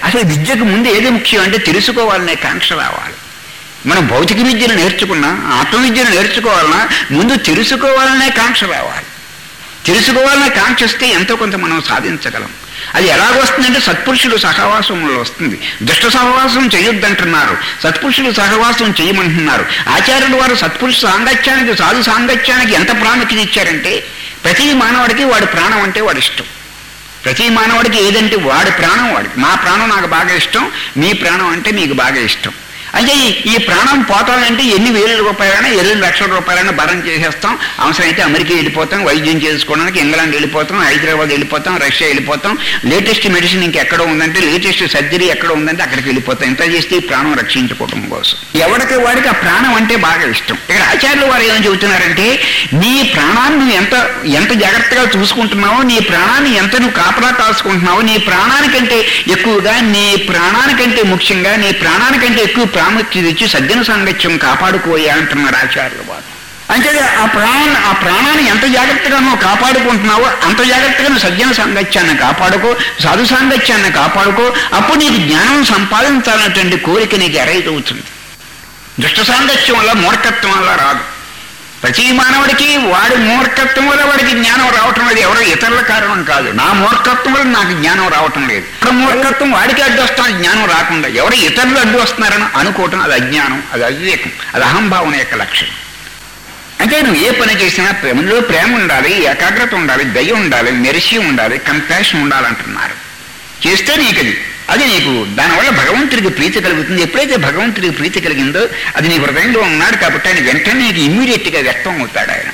Speaker 1: అసలు విద్యకు ముందు ఏది ముఖ్యం అంటే తెలుసుకోవాలనే కాంక్ష రావాలి మనం భౌతిక విద్యను నేర్చుకున్నా ఆత్మ విద్యను నేర్చుకోవాలన్నా ముందు తెలుసుకోవాలనే కాంక్ష రావాలి తెలుసుకోవాలనే కాంక్ష వస్తే ఎంతో కొంత మనం సాధించగలం అది ఎలాగొస్తుందంటే సత్పురుషులు సహవాసంలో వస్తుంది దుష్ట సహవాసం చేయొద్దంటున్నారు సత్పురుషులు సహవాసం చేయమంటున్నారు ఆచార్యులు వారు సత్పురుష సాంగత్యానికి సాధు సాంగత్యానికి ఎంత ప్రాముఖ్యత ఇచ్చారంటే ప్రతి మానవుడికి వాడి ప్రాణం అంటే వాడి ఇష్టం ప్రతి మానవుడికి ఏదంటే వాడి ప్రాణం వాడికి మా ప్రాణం నాకు బాగా ఇష్టం మీ ప్రాణం అంటే మీకు బాగా ఇష్టం అంటే ఈ- ఈ ప్రాణం పోతానంటే ఎన్ని వేల రూపాయలైనా ఎన్ని లక్షల రూపాయలైనా భరం చేసేస్తాం అవసరమైతే అమెరికా వెళ్ళిపోతాం వైద్యం చేసుకోవడానికి ఇంగ్లాండ్ వెళ్ళిపోతాం హైదరాబాద్ వెళ్ళిపోతాం రష్యా వెళ్ళిపోతాం లేటెస్ట్ మెడిసిన్ ఇంకెక్కడ ఉందంటే లేటెస్ట్ సర్జరీ ఎక్కడ ఉందంటే అక్కడికి వెళ్ళిపోతాం ఇంత చేస్తే ఈ ప్రాణం రక్షించుకోవడం కోసం ఎవరికి వాడికి ఆ ప్రాణం అంటే బాగా ఇష్టం ఇక్కడ ఆచార్యులు వారు ఏం చెబుతున్నారంటే నీ ప్రాణాన్ని నువ్వు ఎంత ఎంత జాగ్రత్తగా చూసుకుంటున్నావో నీ ప్రాణాన్ని ఎంత నువ్వు కాపలా కాసుకుంటున్నావో నీ ప్రాణానికంటే ఎక్కువగా నీ ప్రాణానికంటే ముఖ్యంగా నీ ప్రాణానికంటే ఎక్కువ ప్రాముఖ్యత ఇచ్చి సజ్జన సాంగత్యం కాపాడుకోయా అంటున్నారు ఆచార్యులు వారు అంటే ఆ ప్రాణ ఆ ప్రాణాన్ని ఎంత జాగ్రత్తగా నువ్వు కాపాడుకుంటున్నావో అంత జాగ్రత్తగా నువ్వు సజ్జన సాంగత్యాన్ని కాపాడుకో సాధు సాంగత్యాన్ని కాపాడుకో అప్పుడు నీకు జ్ఞానం సంపాదించాలన్నటువంటి కోరిక నీకు ఎరైతవుతుంది దుష్ట సాంగత్యం వల్ల మూర్ఖత్వం వల్ల రాదు ప్రతి మానవుడికి వాడి మూర్ఖత్వం వల్ల వాడికి జ్ఞానం రావటం లేదు ఎవరో ఇతరుల కారణం కాదు నా మూర్ఖత్వం వల్ల నాకు జ్ఞానం రావటం లేదు ఇక్కడ మూర్ఖత్వం వాడికి అడ్డు వస్తాను జ్ఞానం రాకుండా ఎవరో ఇతరులు అడ్డు వస్తున్నారని అనుకోవటం అది అజ్ఞానం అది అవివేకం అది అహంభావన యొక్క లక్షణం అంటే నువ్వు ఏ పని చేసినా ప్రేమలో ప్రేమ ఉండాలి ఏకాగ్రత ఉండాలి దయ ఉండాలి మెరిసి ఉండాలి కంపాషన్ ఉండాలంటున్నారు చేస్తే నీకు అది అది నీకు దానివల్ల భగవంతుడికి ప్రీతి కలుగుతుంది ఎప్పుడైతే భగవంతుడికి ప్రీతి కలిగిందో అది నీ హృదయంలో ఉన్నాడు కాబట్టి ఆయన వెంటనే నీకు ఇమ్మీడియట్ గా వ్యక్తం అవుతాడు ఆయన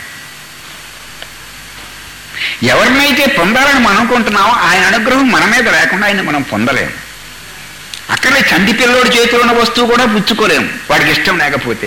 Speaker 1: ఎవరినైతే పొందాలని మనం అనుకుంటున్నామో ఆయన అనుగ్రహం మన మీద లేకుండా ఆయన మనం పొందలేము అక్కడే చంటి పిల్లోడి చేతిలో ఉన్న వస్తువు కూడా పుచ్చుకోలేము వాడికి ఇష్టం లేకపోతే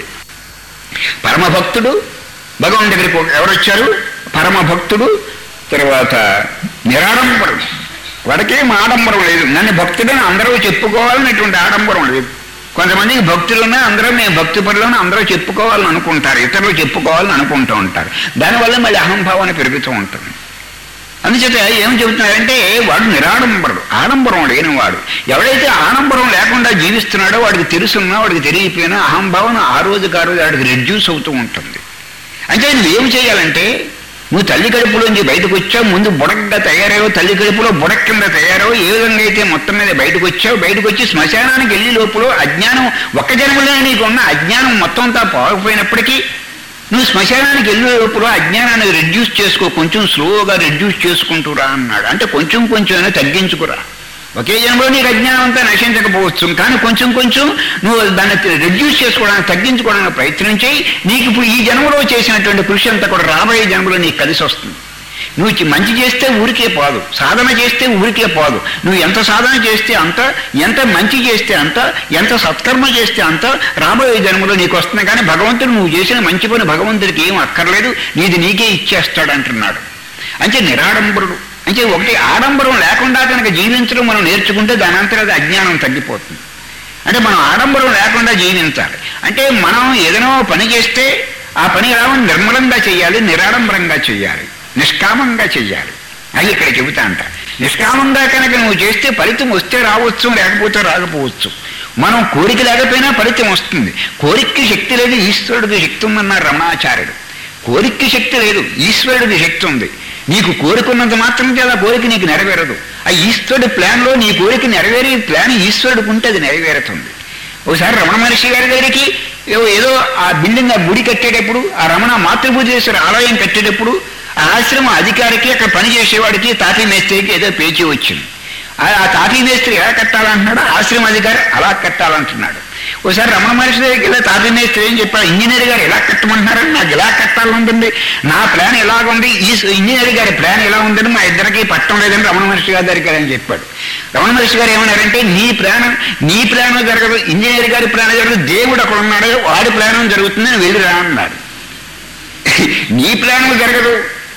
Speaker 1: పరమభక్తుడు భగవాన్ దగ్గరికి ఒక- ఎవరు వచ్చారు పరమభక్తుడు తర్వాత నిరాడంబరుడు వాడికేం ఆడంబరం లేదు నన్ను భక్తుడని అందరూ చెప్పుకోవాలనేటువంటి ఆడంబరం లేదు కొంతమందికి భక్తులు ఉన్నా అందరూ మేము భక్తి పరులను అందరూ చెప్పుకోవాలని అనుకుంటారు ఇతరులు చెప్పుకోవాలని అనుకుంటూ ఉంటారు దానివల్ల మళ్ళీ అహంభావన పెరుగుతూ ఉంటుంది అందుచేత ఏం చెబుతున్నారంటే వాడు నిరాడంబరుడు ఆడంబరం లేనివాడు ఎవడైతే ఆడంబరం లేకుండా జీవిస్తున్నాడో వాడికి తెలుసున్నా వాడికి తెలియపోయినా అహంభావన ఆ రోజుకి ఆ రోజు వాడికి రెడ్యూస్ అవుతూ ఉంటుంది అంటే నువ్వేం చేయాలంటే నువ్వు తల్లి కడుపులోంచి బయటకు వచ్చావు ముందు బుడకగా తయారావు తల్లి కడుపులో బుడక కింద తయారావు ఏ విధంగా అయితే మొత్తం మీద బయటకు వచ్చావు బయటకు వచ్చి శ్మశానానికి వెళ్ళి లోపల అజ్ఞానం ఒక్క జన్మలో నీకు ఉన్న అజ్ఞానం మొత్తం అంతా పోకపోయినప్పటికీ నువ్వు శ్మశానానికి వెళ్ళే లోపల అజ్ఞానాన్ని రెడ్యూస్ చేసుకో కొంచెం స్లోగా రెడ్యూస్ చేసుకుంటూరా అన్నాడు అంటే కొంచెం కొంచెం అయినా తగ్గించుకురా ఒకే జన్మలో నీకు అజ్ఞానం అంతా నశించకపోవచ్చు కానీ కొంచెం కొంచెం నువ్వు దాన్ని రెడ్యూస్ చేసుకోవడానికి తగ్గించుకోవడానికి ప్రయత్నం చేయి నీకు ఇప్పుడు ఈ జన్మలో చేసినటువంటి కృషి అంతా కూడా రాబోయే జన్మలో నీకు కలిసి వస్తుంది నువ్వు చి- మంచి చేస్తే ఊరికే పోదు సాధన చేస్తే ఊరికే పోదు నువ్వు ఎంత సాధన చేస్తే అంత ఎంత మంచి చేస్తే అంత ఎంత సత్కర్మ చేస్తే అంత రాబోయే జన్మలో నీకు వస్తుంది కానీ భగవంతుడు నువ్వు చేసిన మంచి పని భగవంతుడికి ఏం అక్కర్లేదు నీది నీకే ఇచ్చేస్తాడు అంటున్నాడు అంటే నిరాడంబరుడు అంటే ఒకటి ఆడంబరం లేకుండా కనుక జీవించడం మనం నేర్చుకుంటే దాని అంతటా అది అజ్ఞానం తగ్గిపోతుంది అంటే మనం ఆడంబరం లేకుండా జీవించాలి అంటే మనం ఏదైనా పని చేస్తే ఆ పని ఎలా ఉంది? నిర్మలంగా చేయాలి నిరాడంబరంగా చేయాలి నిష్కామంగా చెయ్యాలి అది ఇక్కడ చెబుతా అంట నిష్కామంగా కనుక నువ్వు చేస్తే ఫలితం వస్తే రావచ్చు లేకపోతే రాకపోవచ్చు మనం కోరిక లేకపోయినా ఫలితం వస్తుంది కోరికకి శక్తి లేదు ఈశ్వరుడికి శక్తి ఉందన్నారు రమణాచార్యుడు కోరికకి శక్తి లేదు ఈశ్వరుడికి శక్తి ఉంది నీకు కోరుకున్నంత మాత్రం చేత ఆ కోరిక నీకు నెరవేరదు ఆ ఈశ్వరుడి ప్లాన్లో నీ కోరిక నెరవేరే ప్లాన్ ఈశ్వరుడికి ఉంటే అది నెరవేరుతుంది ఒకసారి రమణ మహర్షి గారి దగ్గరికి ఏదో ఏదో ఆ బిల్డింగ్ ఆ గుడి కట్టేటప్పుడు ఆ రమణ మాతృభూజేశ్వర ఆలయం కట్టేటప్పుడు ఆ ఆశ్రమ అధికారికి అక్కడ పనిచేసేవాడికి తాపీ మేస్త్రికి ఏదో పేచి వచ్చింది ఆ ఆ తాపీ మేస్త్రి ఎలా కట్టాలంటున్నాడు ఆశ్రమ అధికారి అలా కట్టాలంటున్నాడు ఒకసారి రమణ మహర్షి దగ్గరికి వెళ్ళి తాపీ మేస్త్రి ఏం చెప్పాడు ఇంజనీర్ గారు ఎలా కట్టమంటున్నారని నాకు ఎలా కట్టాలంటుంది నా ప్లాన్ ఎలాగుంది ఈ ఇంజనీర్ గారి ప్లాన్ ఎలా ఉందని మా ఇద్దరికి పట్టం లేదని రమణ మహర్షి గారి దగ్గరికి అని చెప్పాడు రమణ మహర్షి గారు ఏమన్నారంటే నీ ప్లాన్ నీ ప్లాన్ జరగదు ఇంజనీర్ గారి ప్లాన్ జరగదు దేవుడు అక్కడ ఉన్నాడు వాడి ప్లాన్ జరుగుతుంది అని వెళ్ళి రా అన్నాడు నీ ప్లాన్ జరగదు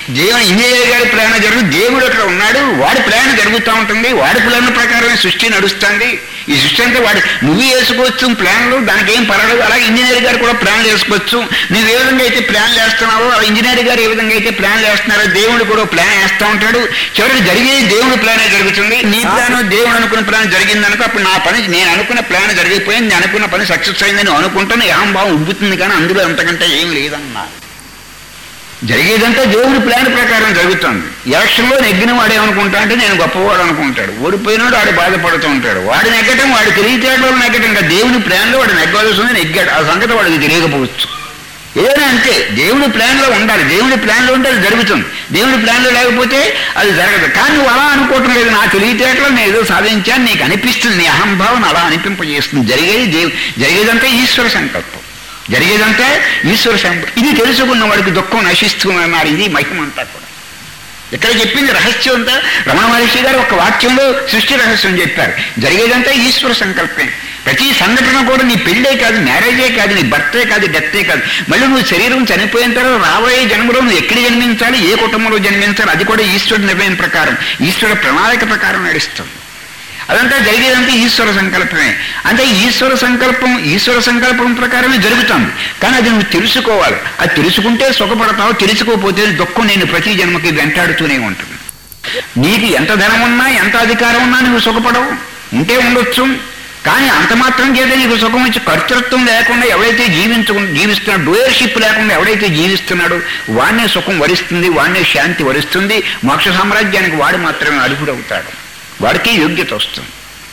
Speaker 1: దేవుని ఇంజనీర్ గారి ప్లాన్ జరుగు దేవుడు అక్కడ ఉన్నాడు వాడి ప్లాన్ జరుగుతూ ఉంటుంది వాడి ప్లాన్ ప్రకారమే సృష్టి నడుస్తుంది ఈ సృష్టి అంతా వాడి నువ్వు వేసుకోవచ్చు ప్లాన్లు దానికి ఏం పర్వాలేదు అలాగే ఇంజనీర్ గారు కూడా ప్లాన్ వేసుకోవచ్చు నువ్వు ఏ విధంగా అయితే ప్లాన్ వేస్తున్నావో ఆ ఇంజనీర్ గారు ఏ విధంగా అయితే ప్లాన్ వేస్తున్నారో దేవుడు కూడా ప్లాన్ వేస్తూ ఉంటాడు చివరికి జరిగేది దేవుడి ప్లానే జరుగుతుంది నీ ప్లాన్ దేవుడు అనుకున్న ప్లాన్ జరిగిందనుకో అప్పుడు నా పని నేను అనుకున్న ప్లాన్ జరిగిపోయింది నేను అనుకున్న పని సక్సెస్ అయిందని అనుకుంటాను ఏం బాగా ఉబ్బుతుంది కానీ అందులో ఎంతకంటే ఏం లేదన్నా జరిగేదంతా దేవుడి ప్లాన్ ప్రకారం జరుగుతుంది ఎలక్షన్లో నెగ్గిన వాడు ఏమనుకుంటా అంటే నేను గొప్పవాడు అనుకుంటాడు ఓడిపోయినాడు వాడు బాధపడుతూ ఉంటాడు వాడు నెగ్గటం వాడు తెలియచేయడంలో నెగ్గటం ఇంకా దేవుని ప్లాన్లో వాడు నెగ్గవలసింది నెగ్గాడు ఆ సంగతి వాడికి తెలియకపోవచ్చు ఏదైనా అంతే దేవుడి ప్లాన్లో ఉండాలి దేవుడి ప్లాన్లో ఉంటే అది జరుగుతుంది దేవుడి ప్లాన్లో లేకపోతే అది జరగదు కానీ నువ్వు అలా అనుకోవటం లేదు నా తెలివితేటలో నేను ఏదో సాధించాను నీకు అనిపిస్తుంది నీ అహంభావం అలా అనిపింపజేస్తుంది జరిగేది దేవు జరిగేదంతా ఈశ్వర సంకల్పం జరిగేదంతా ఈశ్వర సంకల్పం ఇది తెలుసుకున్న వాడికి దుఃఖం నశిస్తుందన్నారు ఇది మహిమ అంతా కూడా ఇక్కడ చెప్పింది రహస్యం అంతా రమణ మహర్షి గారు ఒక వాక్యంలో సృష్టి రహస్యం చెప్పారు జరిగేదంతా ఈశ్వర సంకల్పం ప్రతి సంఘటన కూడా నీ పెళ్ళే కాదు మ్యారేజే కాదు నీ బర్త్డే కాదు డెత్తే కాదు మళ్ళీ నువ్వు శరీరం చనిపోయిన తర్వాత రాబోయే జన్మలో నువ్వు ఎక్కడ జన్మించాలి ఏ కుటుంబంలో జన్మించాలి అది కూడా ఈశ్వరుడి నిర్ణయం ప్రకారం ఈశ్వర ప్రణాళిక ప్రకారం నడుస్తుంది అదంతా జరిగేదంతా ఈశ్వర సంకల్పమే అంటే ఈశ్వర సంకల్పం ఈశ్వర సంకల్పం ప్రకారమే జరుగుతుంది కానీ అది నువ్వు తెలుసుకోవాలి అది తెలుసుకుంటే సుఖపడతావు తెలుసుకోకపోతే దుఃఖం నేను ప్రతి జన్మకి వెంటాడుతూనే ఉంటుంది నీకు ఎంత ధనం ఉన్నా ఎంత అధికారం ఉన్నా నువ్వు సుఖపడవు ఉంటే ఉండొచ్చు కానీ అంత మాత్రం చేత నీకు సుఖం వచ్చి కర్తృత్వం లేకుండా ఎవడైతే జీవించు జీవిస్తున్నాడు డోయర్షిప్ లేకుండా ఎవడైతే జీవిస్తున్నాడో వాడినే సుఖం వరిస్తుంది వాడినే శాంతి వరిస్తుంది మోక్ష సామ్రాజ్యానికి వాడు మాత్రమే అర్హుడవుతాడు వాడికి యోగ్యత వస్తుంది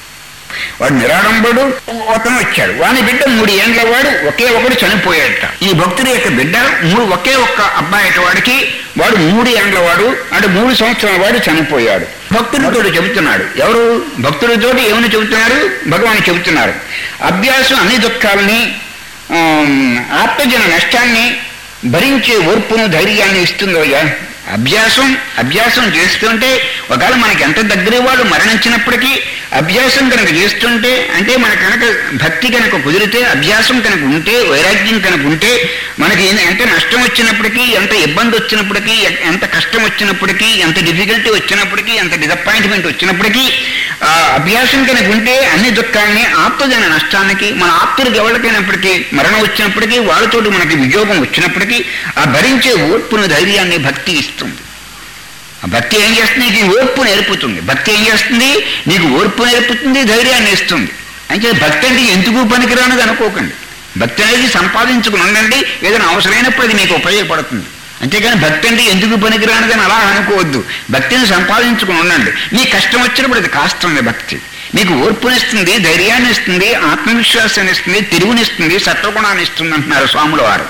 Speaker 1: వాడు నిరాడంబరుడు ఒకను వచ్చాడు వాని బిడ్డ మూడు ఏండ్ల వాడు ఒకే ఒకడు చనిపోయాడట ఈ భక్తుడి యొక్క బిడ్డ మూడు ఒకే ఒక్క అబ్బాయి వాడికి వాడు మూడు ఏండ్ల వాడు అంటే మూడు సంవత్సరాల వాడు చనిపోయాడు భక్తుడితో చెబుతున్నాడు ఎవరు భక్తుడితో ఏమని చెబుతున్నారు భగవాన్ చెబుతున్నారు అభ్యాసం అన్ని దుఃఖాలని ఆమ్, ఆత్మజన నష్టాన్ని భరించే ఓర్పును ధైర్యాన్ని ఇస్తుందోయ్యా అభ్యాసం అభ్యాసం చేస్తుంటే ఒకవేళ మనకి ఎంత దగ్గర వాడు మరణించినప్పటికీ అభ్యాసం కనుక చేస్తుంటే అంటే మన కనుక భక్తి కనుక కుదిరితే అభ్యాసం కనుక ఉంటే వైరాగ్యం కనుక ఉంటే మనకి ఎన్- ఎంత నష్టం వచ్చినప్పటికీ ఎంత ఇబ్బంది వచ్చినప్పటికీ ఎ- ఎంత కష్టం వచ్చినప్పటికీ ఎంత డిఫికల్టీ వచ్చినప్పటికీ ఎంత డిసప్పాయింట్మెంట్ వచ్చినప్పటికీ ఆ అభ్యాసం కనుక ఉంటే అన్ని దుఃఖాన్ని ఆప్తజన నష్టానికి మన ఆప్తులకు ఎవరికైనప్పటికీ మరణం వచ్చినప్పటికీ వాళ్ళతోటి మనకి వియోగం వచ్చినప్పటికీ ఆ భరించే ఓర్పును ధైర్యాన్ని భక్తి ఇస్తుంది ఆ భక్తి ఏం చేస్తుంది నీకు ఈ ఓర్పు నేర్పుతుంది భక్తి ఏం చేస్తుంది నీకు ఓర్పు నేర్పుతుంది ధైర్యాన్ని ఇస్తుంది అంటే భక్తి అంటే ఎందుకు పనికిరానిది అనుకోకండి భక్తి అనేది సంపాదించుకుని ఉండండి ఏదైనా అవసరమైనప్పుడు అది మీకు ఉపయోగపడుతుంది అంతేగాని భక్తి అంటే ఎందుకు పనికిరానిదని అలా అనుకోవద్దు భక్తిని సంపాదించుకుని ఉండండి మీ కష్టం వచ్చినప్పుడు అది కాస్తుంది భక్తి మీకు ఓర్పునిస్తుంది ధైర్యాన్ని ఇస్తుంది ఆత్మవిశ్వాసాన్ని ఇస్తుంది తిరుగునిస్తుంది సత్వగుణాన్ని ఇస్తుంది అంటున్నారు స్వాముల వారు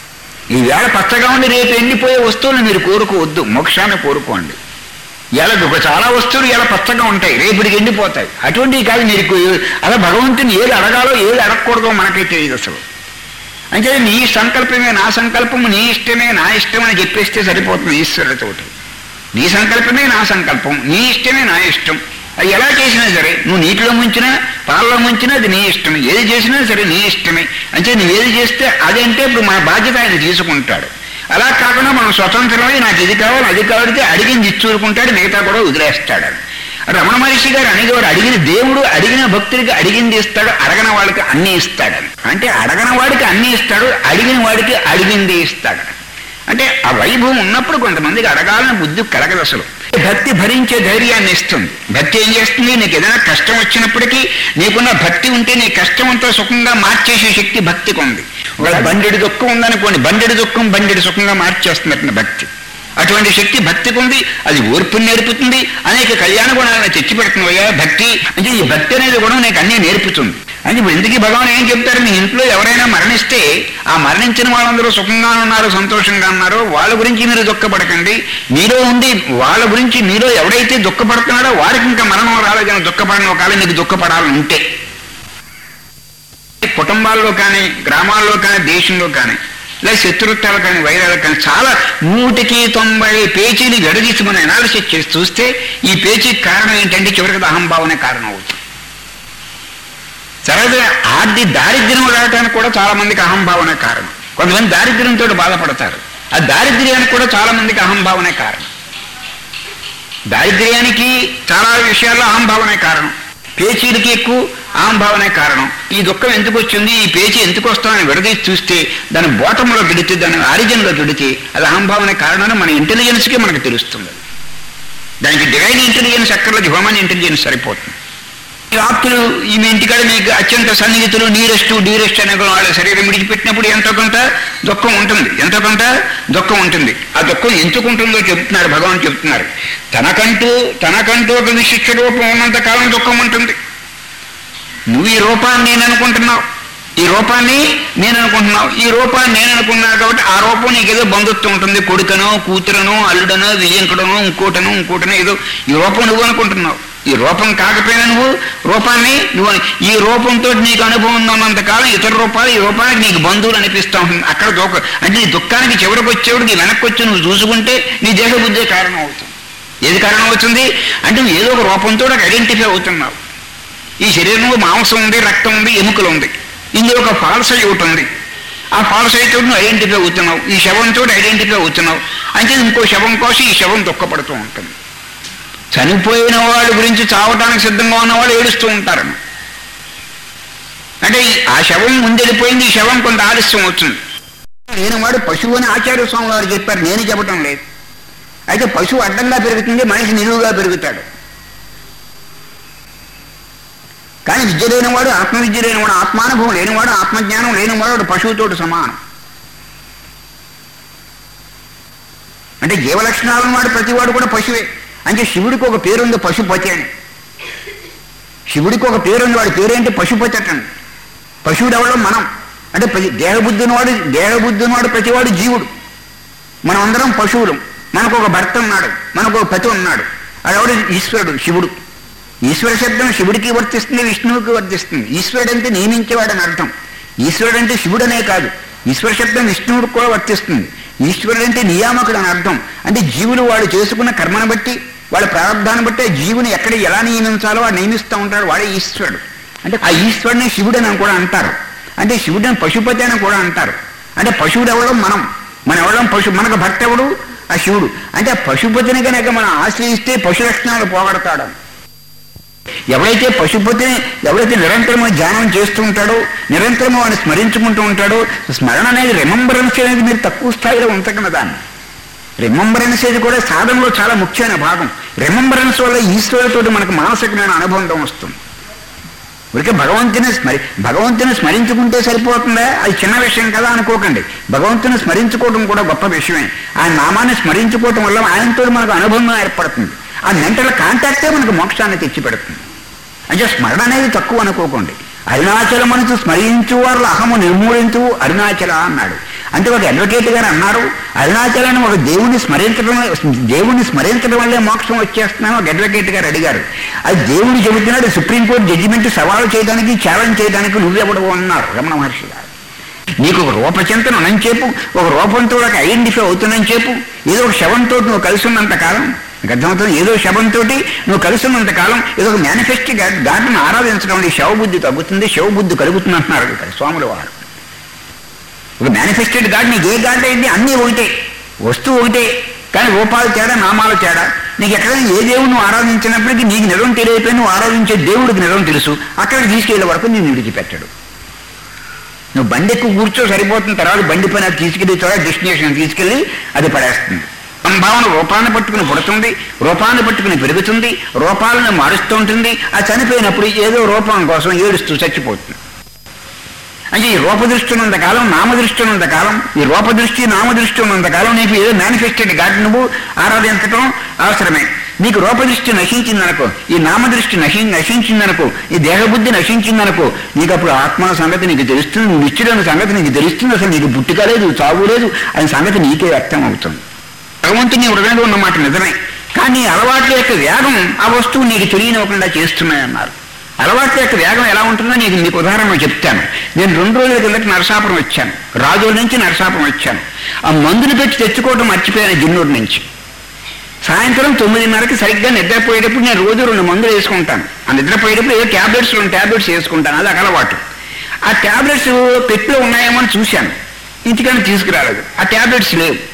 Speaker 1: ఈ వేళ పచ్చగా ఉండి రేపు ఎండిపోయే వస్తువులు మీరు కోరుకోవద్దు మోక్షాన్ని కోరుకోండి ఇలా ఒక చాలా వస్తువులు ఇలా పచ్చగా ఉంటాయి రేపటికి ఎండిపోతాయి అటువంటివి కాదు మీరు అలా భగవంతుని ఏది అడగాలో ఏది అడగకూడదో మనకే తెలియదు అసలు అంటే నీ సంకల్పమే నా సంకల్పము నీ ఇష్టమే నా ఇష్టం అని చెప్పేస్తే సరిపోతుంది ఈశ్వరుడితోటి నీ సంకల్పమే నా సంకల్పం నీ ఇష్టమే నా ఇష్టం అది ఎలా చేసినా సరే నువ్వు నీటిలో ముంచినా పాలలో ముంచినా అది నీ ఇష్టం ఏది చేసినా సరే నీ ఇష్టమే అంటే నువ్వు ఏది చేస్తే అదంటే ఇప్పుడు మన బాధ్యత ఆయన తీసుకుంటాడు అలా కాకుండా మనం స్వతంత్రమై నాకు ఇది కావాలి అది కావాలితే అడిగింది ఇచ్చూరుకుంటాడు మిగతా కూడా వదిలేస్తాడు రమణ మహర్షి గారు అనేవాడు అడిగిన దేవుడు అడిగిన భక్తుడికి అడిగింది ఇస్తాడు అడగన వాడికి అన్ని ఇస్తాడని అంటే అడగన వాడికి అన్ని ఇస్తాడు అడిగిన వాడికి అడిగింది ఇస్తాడు అంటే ఆ వైభవం ఉన్నప్పుడు కొంతమందికి అడగాలని బుద్ధి కలగదు అసలు భక్తి భరించే ధైర్యాన్ని ఇస్తుంది భక్తి ఏం చేస్తుంది నీకు ఏదైనా కష్టం వచ్చినప్పటికీ నీకున్న భక్తి ఉంటే నీ కష్టం అంతా సుఖంగా మార్చేసే శక్తి భక్తికి ఉంది ఒక బండెడు దుఃఖం ఉందనుకోండి బండెడు దుఃఖం బండెడు సుఖంగా మార్చేస్తున్నట్టు భక్తి అటువంటి శక్తి భక్తికి ఉంది అది ఓర్పుని నేర్పుతుంది అనేక కళ్యాణ గుణాలను తెచ్చిపెడుతున్నాయా భక్తి అంటే ఈ భక్తి అనేది కూడా నీకు అన్నీ నేర్పుతుంది అంటే ఇప్పుడు ఎందుకు భగవాన్ ఏం చెప్తారు మీ ఇంట్లో ఎవరైనా మరణిస్తే ఆ మరణించిన వాళ్ళందరూ సుఖంగా ఉన్నారు సంతోషంగా ఉన్నారు వాళ్ళ గురించి మీరు దుఃఖపడకండి మీలో ఉండి వాళ్ళ గురించి మీలో ఎవడైతే దుఃఖపడుతున్నాడో వారికి ఇంకా మరణం రాలేదని దుఃఖపడిన ఒకవేళ మీకు దుఃఖపడాలని ఉంటే కుటుంబాల్లో కానీ గ్రామాల్లో కానీ దేశంలో కానీ లేదా శత్రుత్వాలు కానీ వైరాలు కానీ చాలా నూటికి తొంభై పేచీలు గడదీసి మనం అనాలిసిస్ చేసి చూస్తే ఈ పేచీకి కారణం ఏంటంటే చివరికి అది అహంభావనే కారణం అవుతుంది సరే ఆర్థి దారిద్ర్యం రావడానికి కూడా చాలా మందికి అహంభావనే కారణం కొంతమంది దారిద్ర్యంతో బాధపడతారు ఆ దారిద్ర్యానికి కూడా చాలా మందికి అహంభావనే కారణం దారిద్ర్యానికి చాలా విషయాల్లో అహంభావనే కారణం పేచీలకి ఎక్కువ అహంభావనే కారణం ఈ దుఃఖం ఎందుకు వచ్చింది ఈ పేచీ ఎందుకు వస్తామని విడదీసి చూస్తే దాని బోటంలో పెడితే దాని ఆరిజిన్లో పెడితే అది అహంభావనే కారణం మన ఇంటెలిజెన్స్కి మనకు తెలుస్తుంది దానికి డివైన్ ఇంటెలిజెన్స్ అక్కర్లేదు హ్యూమన్ ఇంటెలిజెన్స్ సరిపోతుంది ఈ ఆప్తులు ఈ మీ ఇంటికాడ మీకు అత్యంత సన్నిహితులు నీరెస్ట్ డీరెస్ట్ అనే వాళ్ళ శరీరం విడిచిపెట్టినప్పుడు ఎంతో కొంత దుఃఖం ఉంటుంది ఎంతో కొంత దుఃఖం ఉంటుంది ఆ దుఃఖం ఎందుకు ఉంటుందో చెబుతున్నారు భగవాన్ చెబుతున్నారు తనకంటూ తనకంటూ ఒక విశిష్ట రూపం ఉన్నంత కాలం దుఃఖం ఉంటుంది నువ్వు ఈ రూపాన్ని నేను అనుకుంటున్నావు ఈ రూపాన్ని నేను అనుకుంటున్నావు ఈ రూపాన్ని నేను అనుకున్నా కాబట్టి ఆ రూపం నీకు ఏదో బంధుత్వం ఉంటుంది కొడుకనో కూతురనో అల్లుడనో విజయంకుడనో ఇంకోటనో ఇంకోటనో ఏదో ఈ రూపం నువ్వు అనుకుంటున్నావు ఈ రూపం కాకపోయినా నువ్వు రూపాన్ని నువ్వు ఈ రూపంతో నీకు అనుభవం ఉన్నంత కాలం ఇతర రూపాలు ఈ రూపానికి నీకు బంధువులు అనిపిస్తూ ఉంటుంది అక్కడ దుఃఖ అంటే నీ దుఃఖానికి చివరికి వచ్చేవాడికి వెనక్కి వచ్చి నువ్వు చూసుకుంటే నీ దేహ బుద్ధే కారణం అవుతుంది ఏది కారణం అవుతుంది అంటే నువ్వు ఏదో ఒక రూపంతో ఐడెంటిఫై అవుతున్నావు ఈ శరీరంలో మాంసం ఉంది రక్తం ఉంది ఎముకలు ఉంది ఇందులో ఒక ఫాల్స్ ఒకటి ఉంది ఆ ఫాల్స్ అయితే నువ్వు ఐడెంటిఫై అవుతున్నావు ఈ శవంతో ఐడెంటిఫై అవుతున్నావు అంటే ఇంకో శవం కోసం ఈ శవం దుఃఖపడుతూ ఉంటుంది చనిపోయిన వాళ్ళ గురించి చావటానికి సిద్ధంగా ఉన్నవాళ్ళు ఏడుస్తూ ఉంటారు అంటే ఈ- ఆ శవం ముందెళ్ళిపోయింది ఈ శవం కొంత ఆలస్యం అవుతుంది నేను వాడు పశువు అని ఆచార్య స్వామి వారు చెప్పారు నేను చెప్పటం లేదు అయితే పశువు అడ్డంగా పెరుగుతుంది మనిషి నిలువుగా పెరుగుతాడు కానీ విద్య లేనివాడు ఆత్మవిద్య లేనివాడు ఆత్మానుభవం లేనివాడు ఆత్మజ్ఞానం లేనివాడు వాడు పశువుతోటి సమానం అంటే జీవలక్షణాలు ఉన్నవాడు ప్రతివాడు కూడా పశువే అంటే శివుడికి ఒక పేరుంది పశుపతి అని శివుడికి ఒక పేరుంది వాడి పేరేంటి పశుపతి అటండి పశువుడు ఎవడో మనం అంటే ప్రతి దేహబుద్ధి ఉన్నవాడు దేహబుద్ధి ఉన్నవాడు ప్రతివాడు జీవుడు మనం అందరం పశువులు మనకు ఒక భర్త ఉన్నాడు మనకు ఒక పతి ఉన్నాడు అదెవడు ఈశ్వరుడు శివుడు ఈశ్వర శబ్దం శివుడికి వర్తిస్తుంది విష్ణువుకి వర్తిస్తుంది ఈశ్వరుడు అంటే నియమించేవాడని అర్థం ఈశ్వరుడు అంటే శివుడనే కాదు ఈశ్వర శబ్దం విష్ణువుడికి కూడా వర్తిస్తుంది ఈశ్వరుడు అంటే నియామకుడు అని అర్థం అంటే జీవులు వాడు చేసుకున్న కర్మను బట్టి వాళ్ళ ప్రారంధాన్ని బట్టి ఆ జీవుని ఎక్కడ ఎలా నియమించాలో వాడు నియమిస్తూ ఉంటాడు వాడే ఈశ్వరుడు అంటే ఆ ఈశ్వరుని శివుడని కూడా అంటారు అంటే శివుడని పశుపతి అని కూడా అంటారు అంటే పశువుడు ఎవడో మనం మన ఎవడం పశు మనకు భర్త ఎవడు ఆ శివుడు అంటే ఆ పశుపతిని కనుక మనం ఆశ్రయిస్తే పశు లక్షణాలు పోగొడతాడు ఎవడైతే పశుపతిని ఎవడైతే నిరంతరము ధ్యానం చేస్తూ ఉంటాడో నిరంతరము వాడిని స్మరించుకుంటూ ఉంటాడో స్మరణ అనేది రిమంబరెన్స్ అనేది మీరు తక్కువ స్థాయిలో ఉంచకుండా దాన్ని రిమంబరెన్స్ అనేది కూడా సాధనలో చాలా ముఖ్యమైన భాగం రిమంబరెన్స్ వల్ల ఈశ్వరుడితో మనకు మానసికమైన అనుబంధం వస్తుంది ఊరికే భగవంతుని స్మరి భగవంతుని స్మరించుకుంటే సరిపోతుందా అది చిన్న విషయం కదా అనుకోకండి భగవంతుని స్మరించుకోవడం కూడా గొప్ప విషయమే ఆ నామాన్ని స్మరించుకోవటం వల్ల ఆయనతో మనకు అనుబంధం ఏర్పడుతుంది ఆ మెంటల్ కాంటాక్టే మనకు మోక్షాన్ని తెచ్చిపెడుతుంది అంటే స్మరణ అనేది తక్కువ అనుకోకండి అరుణాచల మనసు స్మరించు వాళ్ళ అహము నిర్మూలించు అరుణాచల అన్నాడు అంటే ఒక అడ్వకేట్ గారు అన్నారు అరుణాచలాన్ని ఒక దేవుని స్మరించడం దేవుని స్మరించడం వల్లే మోక్షం వచ్చేస్తున్నాను ఒక అడ్వకేట్ గారు అడిగారు అది దేవుడు చెబుతున్నాడు సుప్రీంకోర్టు జడ్జిమెంట్ సవాలు చేయడానికి ఛాలెంజ్ చేయడానికి నువ్వెవడవు అన్నారు రమణ మహర్షి గారు నీకు ఒక రూపచింతన ఉన్నని చెప్పు ఒక రూపంతో ఒక ఐడెంటిఫై అవుతుందని చెప్పు ఏదో ఒక శవంతో నువ్వు కలిసి ఉన్నంత కాలం నీకు అర్థమవుతుంది ఏదో శవంతో నువ్వు కలిసి ఉన్నంత కాలం ఏదో ఒక మేనిఫెస్ట్ గాడ్ని ఆరాధించడం వల్ల ఈ శవబుద్ధి తగ్గుతుంది శవబుద్ధి కలుగుతుంది అంటున్నారు ఇక్కడ స్వాముల వారు ఒక మేనిఫెస్టెడ్ గాడ్ నీకు ఏ గాడ్ అయింది అన్నీ ఒకటే వస్తువు ఒకటే కానీ రూపాలు తేడా నామాలు తేడా నీకు ఎక్కడైనా ఏ దేవుడు నువ్వు ఆరాధించినప్పటికీ నీకు నిజం తెలియపోయి నువ్వు ఆరాధించే దేవుడికి నిజం తెలుసు అక్కడికి తీసుకెళ్లే వరకు నేను విడిచిపెట్టాడు నువ్వు బండి ఎక్కువ కూర్చో సరిపోతున్న తర్వాత బండి పైన అది తీసుకెళ్లి చోట డెస్టినేషన్ తీసుకెళ్లి అది పడేస్తుంది సంభావన రూపాన్ని పట్టుకుని పుడుతుంది రూపాన్ని పట్టుకుని పెరుగుతుంది రూపాలను మారుస్తూ ఉంటుంది ఆ చనిపోయినప్పుడు ఏదో రూపం కోసం ఏడుస్తూ చచ్చిపోతుంది అంటే ఈ రూపదృష్టి ఉన్నంత కాలం నామదృష్టి ఉన్నంత కాలం ఈ రూపదృష్టి నామదృష్టి ఉన్నంత కాలం నీకు ఏదో మేనిఫెస్టెడ్ గాడ్ నువ్వు ఆరాధించడం అవసరమే నీకు రూపదృష్టి నశించిందనుకో ఈ నామదృష్టి నశి నశించిందనుకో ఈ దేహబుద్ధి నశించిందనుకో నీకు అప్పుడు ఆత్మ సంగతి నీకు తెలుస్తుంది నువ్వు నిశ్చయుడైన సంగతి నీకు తెలుస్తుంది అసలు నీకు పుట్టుక లేదు చావు లేదు అనే సంగతి నీకే వ్యక్తం అవుతుంది భగవంతుని హృదయంలో ఉన్నమాట నిజమే కానీ అలవాట్ల యొక్క వేగం ఆ వస్తువు నీకు తెలియనివ్వకుండా చేస్తున్నాయన్నారు అలవాట్ల యొక్క వేగం ఎలా ఉంటుందో నీకు మీకు ఉదాహరణ చెప్తాను నేను రెండు రోజుల కిందట నరసాపురం వచ్చాను రాజోల నుంచి నరసాపురం వచ్చాను ఆ మందులు పెట్టి తెచ్చుకోవడం మర్చిపోయాను జిన్నూరు నుంచి సాయంత్రం తొమ్మిదిన్నరకి సరిగ్గా నిద్రపోయేటప్పుడు నేను రోజు రెండు మందులు వేసుకుంటాను ఆ నిద్రపోయేటప్పుడు ఏదో ట్యాబ్లెట్స్ రెండు ట్యాబ్లెట్స్ వేసుకుంటాను అది ఒక అలవాటు ఆ ట్యాబ్లెట్స్ పెట్టిలో ఉన్నాయేమో అని చూశాను ఇంటికని తీసుకురాలేదు ఆ ట్యాబ్లెట్స్ లేవు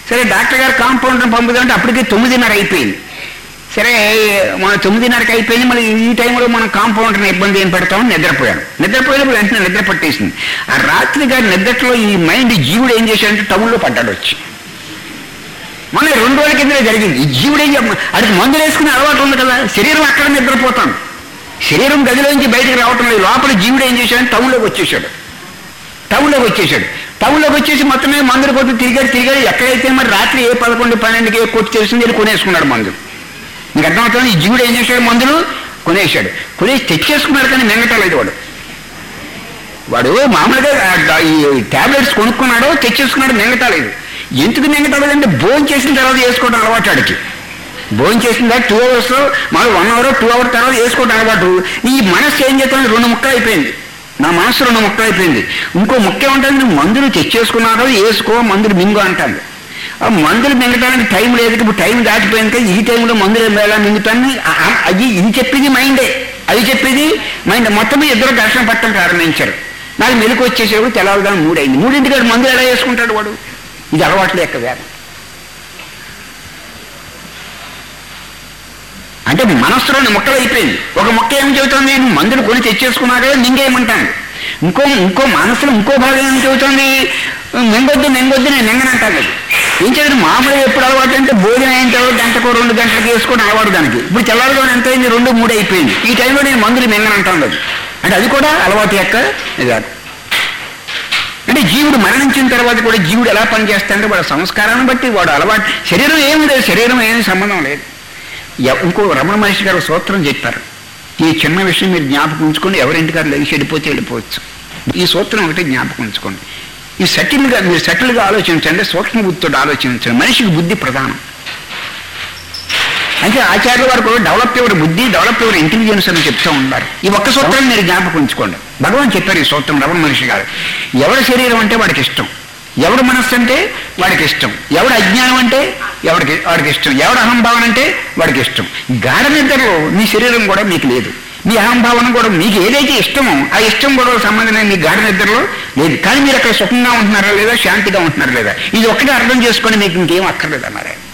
Speaker 1: సరే డాక్టర్ గారు కాంపౌండర్ పంపుదామంటే అప్పటికే తొమ్మిదిన్నర అయిపోయింది సరే మన తొమ్మిదిన్నరకి అయిపోయింది మళ్ళీ ఈ టైంలో మనం కాంపౌండర్ని ఇబ్బంది ఏం పెడతామని నిద్రపోయాను నిద్రపోయినప్పుడు వెంటనే నిద్ర పట్టేసింది ఆ రాత్రి గారి నిద్రలో ఈ మైండ్ జీవుడు ఏం చేశాడంటే టౌన్లో పడ్డాడు వచ్చి మన రెండు రోజుల కిందనే జరిగింది ఈ జీవుడు ఏం చెప్ప అది మందులు వేసుకునే అలవాటు ఉంది కదా శరీరం అక్కడ నిద్రపోతాం శరీరం గదిలోంచి బయటకు రావటం లేదు లోపల జీవుడు ఏం చేశాడు టౌన్లోకి వచ్చేసాడు టౌన్లోకి వచ్చేసాడు టౌన్లోకి వచ్చేసి మొత్తమే మందులు కొట్టి తిరిగాడు తిరిగాడు ఎక్కడైతే మరి రాత్రి ఏ పదకొండు పన్నెండుకి ఏ కొట్టి తెలిసింది వెళ్ళి కొనేసుకున్నాడు మందులు నీకు అర్థమవుతుంది ఈ జీవుడు ఏం చేశాడు మందులు కొనేసాడు కొనేసి తెచ్చేసుకున్నాడు కానీ మింగటలేదు వాడు వాడు మామూలుగా ఆ- ఈ టాబ్లెట్స్ కొనుక్కున్నాడో తెచ్చేసుకున్నాడు మింగటలేదు ఎందుకు మింగటలేదంటే భోజనం చేసిన తర్వాత వేసుకోవడం అలవాటు వాడికి భోజనం చేసిన తర్వాత టూ అవర్స్ మళ్ళీ వన్ అవర్ టూ అవర్ తర్వాత వేసుకోవడం అలవాటు ఈ మనస్సు ఏం చేస్తుంది రెండు ముక్కలు అయిపోయింది నా మనస్సు రెండు ముక్కలు అయిపోయింది ఇంకో ముక్క ఏమంటుంది నువ్వు మందులు తెచ్చేసుకున్నారో వేసుకో మందులు మింగు అంటాను ఆ మందులు మింగటానికి టైం లేదు ఇప్పుడు టైం దాటిపోయింది కదా ఈ టైంలో మందులు ఎలా మింగుతాను ఆ- ఆ- అది ఇది చెప్పింది మైండే అది చెప్పేది మైండ్ మొత్తం ఇద్దరు ఘర్షణ పట్టడం ప్రారంభించారు నాకు మెలకు వచ్చేసేవాడు తెల్లవారుదాం మూడైంది మూడింటికి వాడు మందులు ఎలా వేసుకుంటాడు వాడు ఇది అలవాట్లే యొక్క వేదం అంటే మనస్సులోని మొక్కలు అయిపోయింది ఒక మొక్క ఏం చెబుతుంది నువ్వు మందులు కొని తెచ్చేసుకున్నా కదా మింగేయమంటాను ఇంకో ఇంకో మనసులో ఇంకో భాగం ఏం చెబుతుంది మింగొద్దు మింగొద్దు నేను మింగనంటాను అది ఏం చేయదు మామూలుగా ఎప్పుడు అలవాటు అంటే భోజనం అయిన తర్వాత గంటకో రెండు గంటలకు వేసుకొని అలవాటు దానికి ఇప్పుడు తెల్లారుగా ఎంత అయింది రెండు మూడు అయిపోయింది ఈ టైంలో నేను మందులు మింగనంటాను అది అంటే అది కూడా అలవాటు యొక్క ఇదారు అంటే జీవుడు మరణించిన తర్వాత కూడా జీవుడు ఎలా పనిచేస్తాడంటే వాడు సంస్కారాన్ని బట్టి వాడు అలవాటు శరీరం ఏమి లేదు శరీరం ఏమి సంబంధం లేదు ఎవ- ఇంకో రమణ మహర్షి గారు సూత్రం చెప్పారు ఈ చిన్న విషయం మీరు జ్ఞాపకం ఉంచుకొని ఎవరింటికారు లేచి వెళ్ళిపోతే వెళ్ళిపోవచ్చు ఈ సూత్రం ఒకటి జ్ఞాపకం ఉంచుకోండి ఈ సటిల్గా మీరు సటిల్గా ఆలోచించండి సూక్ష్మ బుద్ధితో ఆలోచించండి మనిషికి బుద్ధి ప్రధానం అంటే ఆచార్యుల వారు కూడా డెవలప్ యువర్ బుద్ధి డెవలప్ యువర్ ఇంటెలిజెన్స్ అని చెప్తూ ఉంటారు ఈ ఒక్క సూత్రం మీరు జ్ఞాపకం ఉంచుకోండి భగవాన్ చెప్పారు ఈ సూత్రం రమణ మహర్షి గారు ఎవరి శరీరం అంటే వాడికి ఇష్టం ఎవడు మనస్సు అంటే వాడికి ఇష్టం ఎవడు అజ్ఞానం అంటే ఎవడికి వాడికి ఇష్టం ఎవడు అహంభావన అంటే వాడికి ఇష్టం గాఢ నిద్రలో మీ శరీరం కూడా మీకు లేదు మీ అహంభావన కూడా మీకు ఏదైతే ఇష్టమో ఆ ఇష్టం కూడా సంబంధం మీ గాఢ నిద్రలో లేదు కానీ మీరు అక్కడ సుఖంగా ఉంటున్నారా లేదా శాంతిగా ఉంటున్నారా లేదా ఇది ఒక్కటే అర్థం చేసుకొని మీకు ఇంకేం అక్కర్లేదు అన్నారు ఆయన.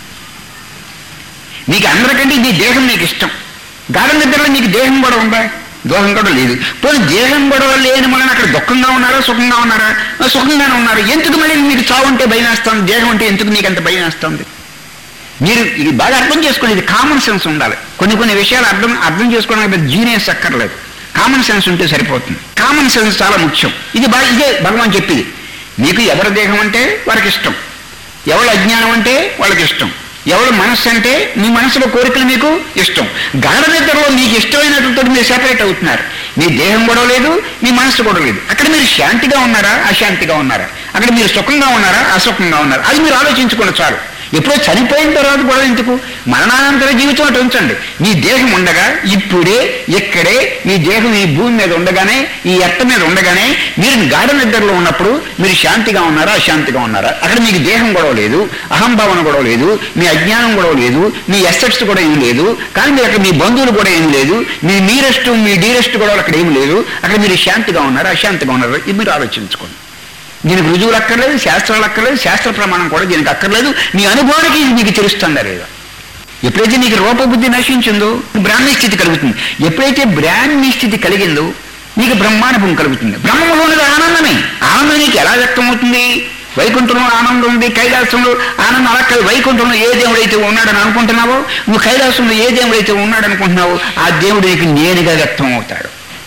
Speaker 1: నీకు అందరికంటే నీ దేహం నీకు ఇష్టం గాఢ నిద్రలో నీకు దేహం కూడా ఉందా దోహం కూడా లేదు పోనీ దేహం కూడా లేని వలన అక్కడ దుఃఖంగా ఉన్నారా సుఖంగా ఉన్నారా ఆ, సుఖంగానే ఉన్నారు ఎందుకు మళ్ళీ మీకు చావు అంటే భయం వేస్తుంది దేహం అంటే ఎందుకు నీకు అంత భయం వేస్తుంది మీరు ఇది బాగా అర్థం చేసుకోండి ఇది కామన్ సెన్స్ ఉండాలి కొన్ని కొన్ని విషయాలు అర్థం అర్థం చేసుకోవడానికి జీనియస్ అక్కర్లేదు కామన్ సెన్స్ ఉంటే సరిపోతుంది కామన్ సెన్స్ చాలా ముఖ్యం ఇది బాగా ఇదే భగవాన్ చెప్పింది మీకు ఎవరి దేహం అంటే వారికి ఇష్టం ఎవరి అజ్ఞానం అంటే వాళ్ళకి ఇష్టం ఎవరి మనస్సు అంటే మీ మనసులో కోరికలు మీకు ఇష్టం గాఢ నిద్రలో మీకు ఇష్టమైనటువంటి మీరు సెపరేట్ అవుతున్నారు మీ దేహం కూడా లేదు మీ మనస్సు కూడా లేదు అక్కడ మీరు శాంతిగా ఉన్నారా అశాంతిగా ఉన్నారా అక్కడ మీరు సుఖంగా ఉన్నారా అసుఖంగా ఉన్నారా అది మీరు ఆలోచించుకోండి చాలు ఎప్పుడో చనిపోయిన తర్వాత కూడా ఎందుకు మరణానంతర జీవితం అటు ఉంచండి మీ దేహం ఉండగా ఇప్పుడే ఇక్కడే మీ దేహం ఈ భూమి మీద ఉండగానే ఈ ఎట్ట మీద ఉండగానే మీరు గాఢ నిద్రలో ఉన్నప్పుడు మీరు శాంతిగా ఉన్నారా అశాంతిగా ఉన్నారా అక్కడ మీకు దేహం గొడవ లేదు అహంభావన గొడవ లేదు మీ అజ్ఞానం గొడవ లేదు మీ ఎస్సెట్స్ కూడా ఏం లేదు కానీ మీరు అక్కడ మీ బంధువులు కూడా ఏం లేదు మీ నీరెస్ట్ మీ డీరెస్ట్ గొడవలు అక్కడ ఏం లేదు అక్కడ మీరు శాంతిగా ఉన్నారా అశాంతిగా ఉన్నారా ఇది మీరు ఆలోచించుకోండి దీనికి రుజువులు అక్కర్లేదు శాస్త్రాలు అక్కర్లేదు శాస్త్ర ప్రమాణం కూడా దీనికి అక్కర్లేదు మీ అనుభవానికి ఇది మీకు తెలుస్తుందా లేదా ఎప్పుడైతే నీకు రూపబుద్ధి నశించిందో బ్రాహ్మీ స్థితి కలుగుతుంది ఎప్పుడైతే బ్రాహ్మీ స్థితి కలిగిందో నీకు బ్రహ్మానుభవం కలుగుతుంది బ్రహ్మంలో ఉన్నది ఆనందమే ఆనందం నీకు ఎలా వ్యక్తం అవుతుంది వైకుంఠంలో ఆనందం ఉంది కైలాసంలో ఆనందం అలా కాదు వైకుంఠంలో ఏ దేవుడైతే ఉన్నాడని అనుకుంటున్నావో నువ్వు కైలాసంలో ఏ దేవుడైతే ఉన్నాడు అనుకుంటున్నావో ఆ దేవుడు నీకు నేనుగా వ్యక్తం అవుతాడు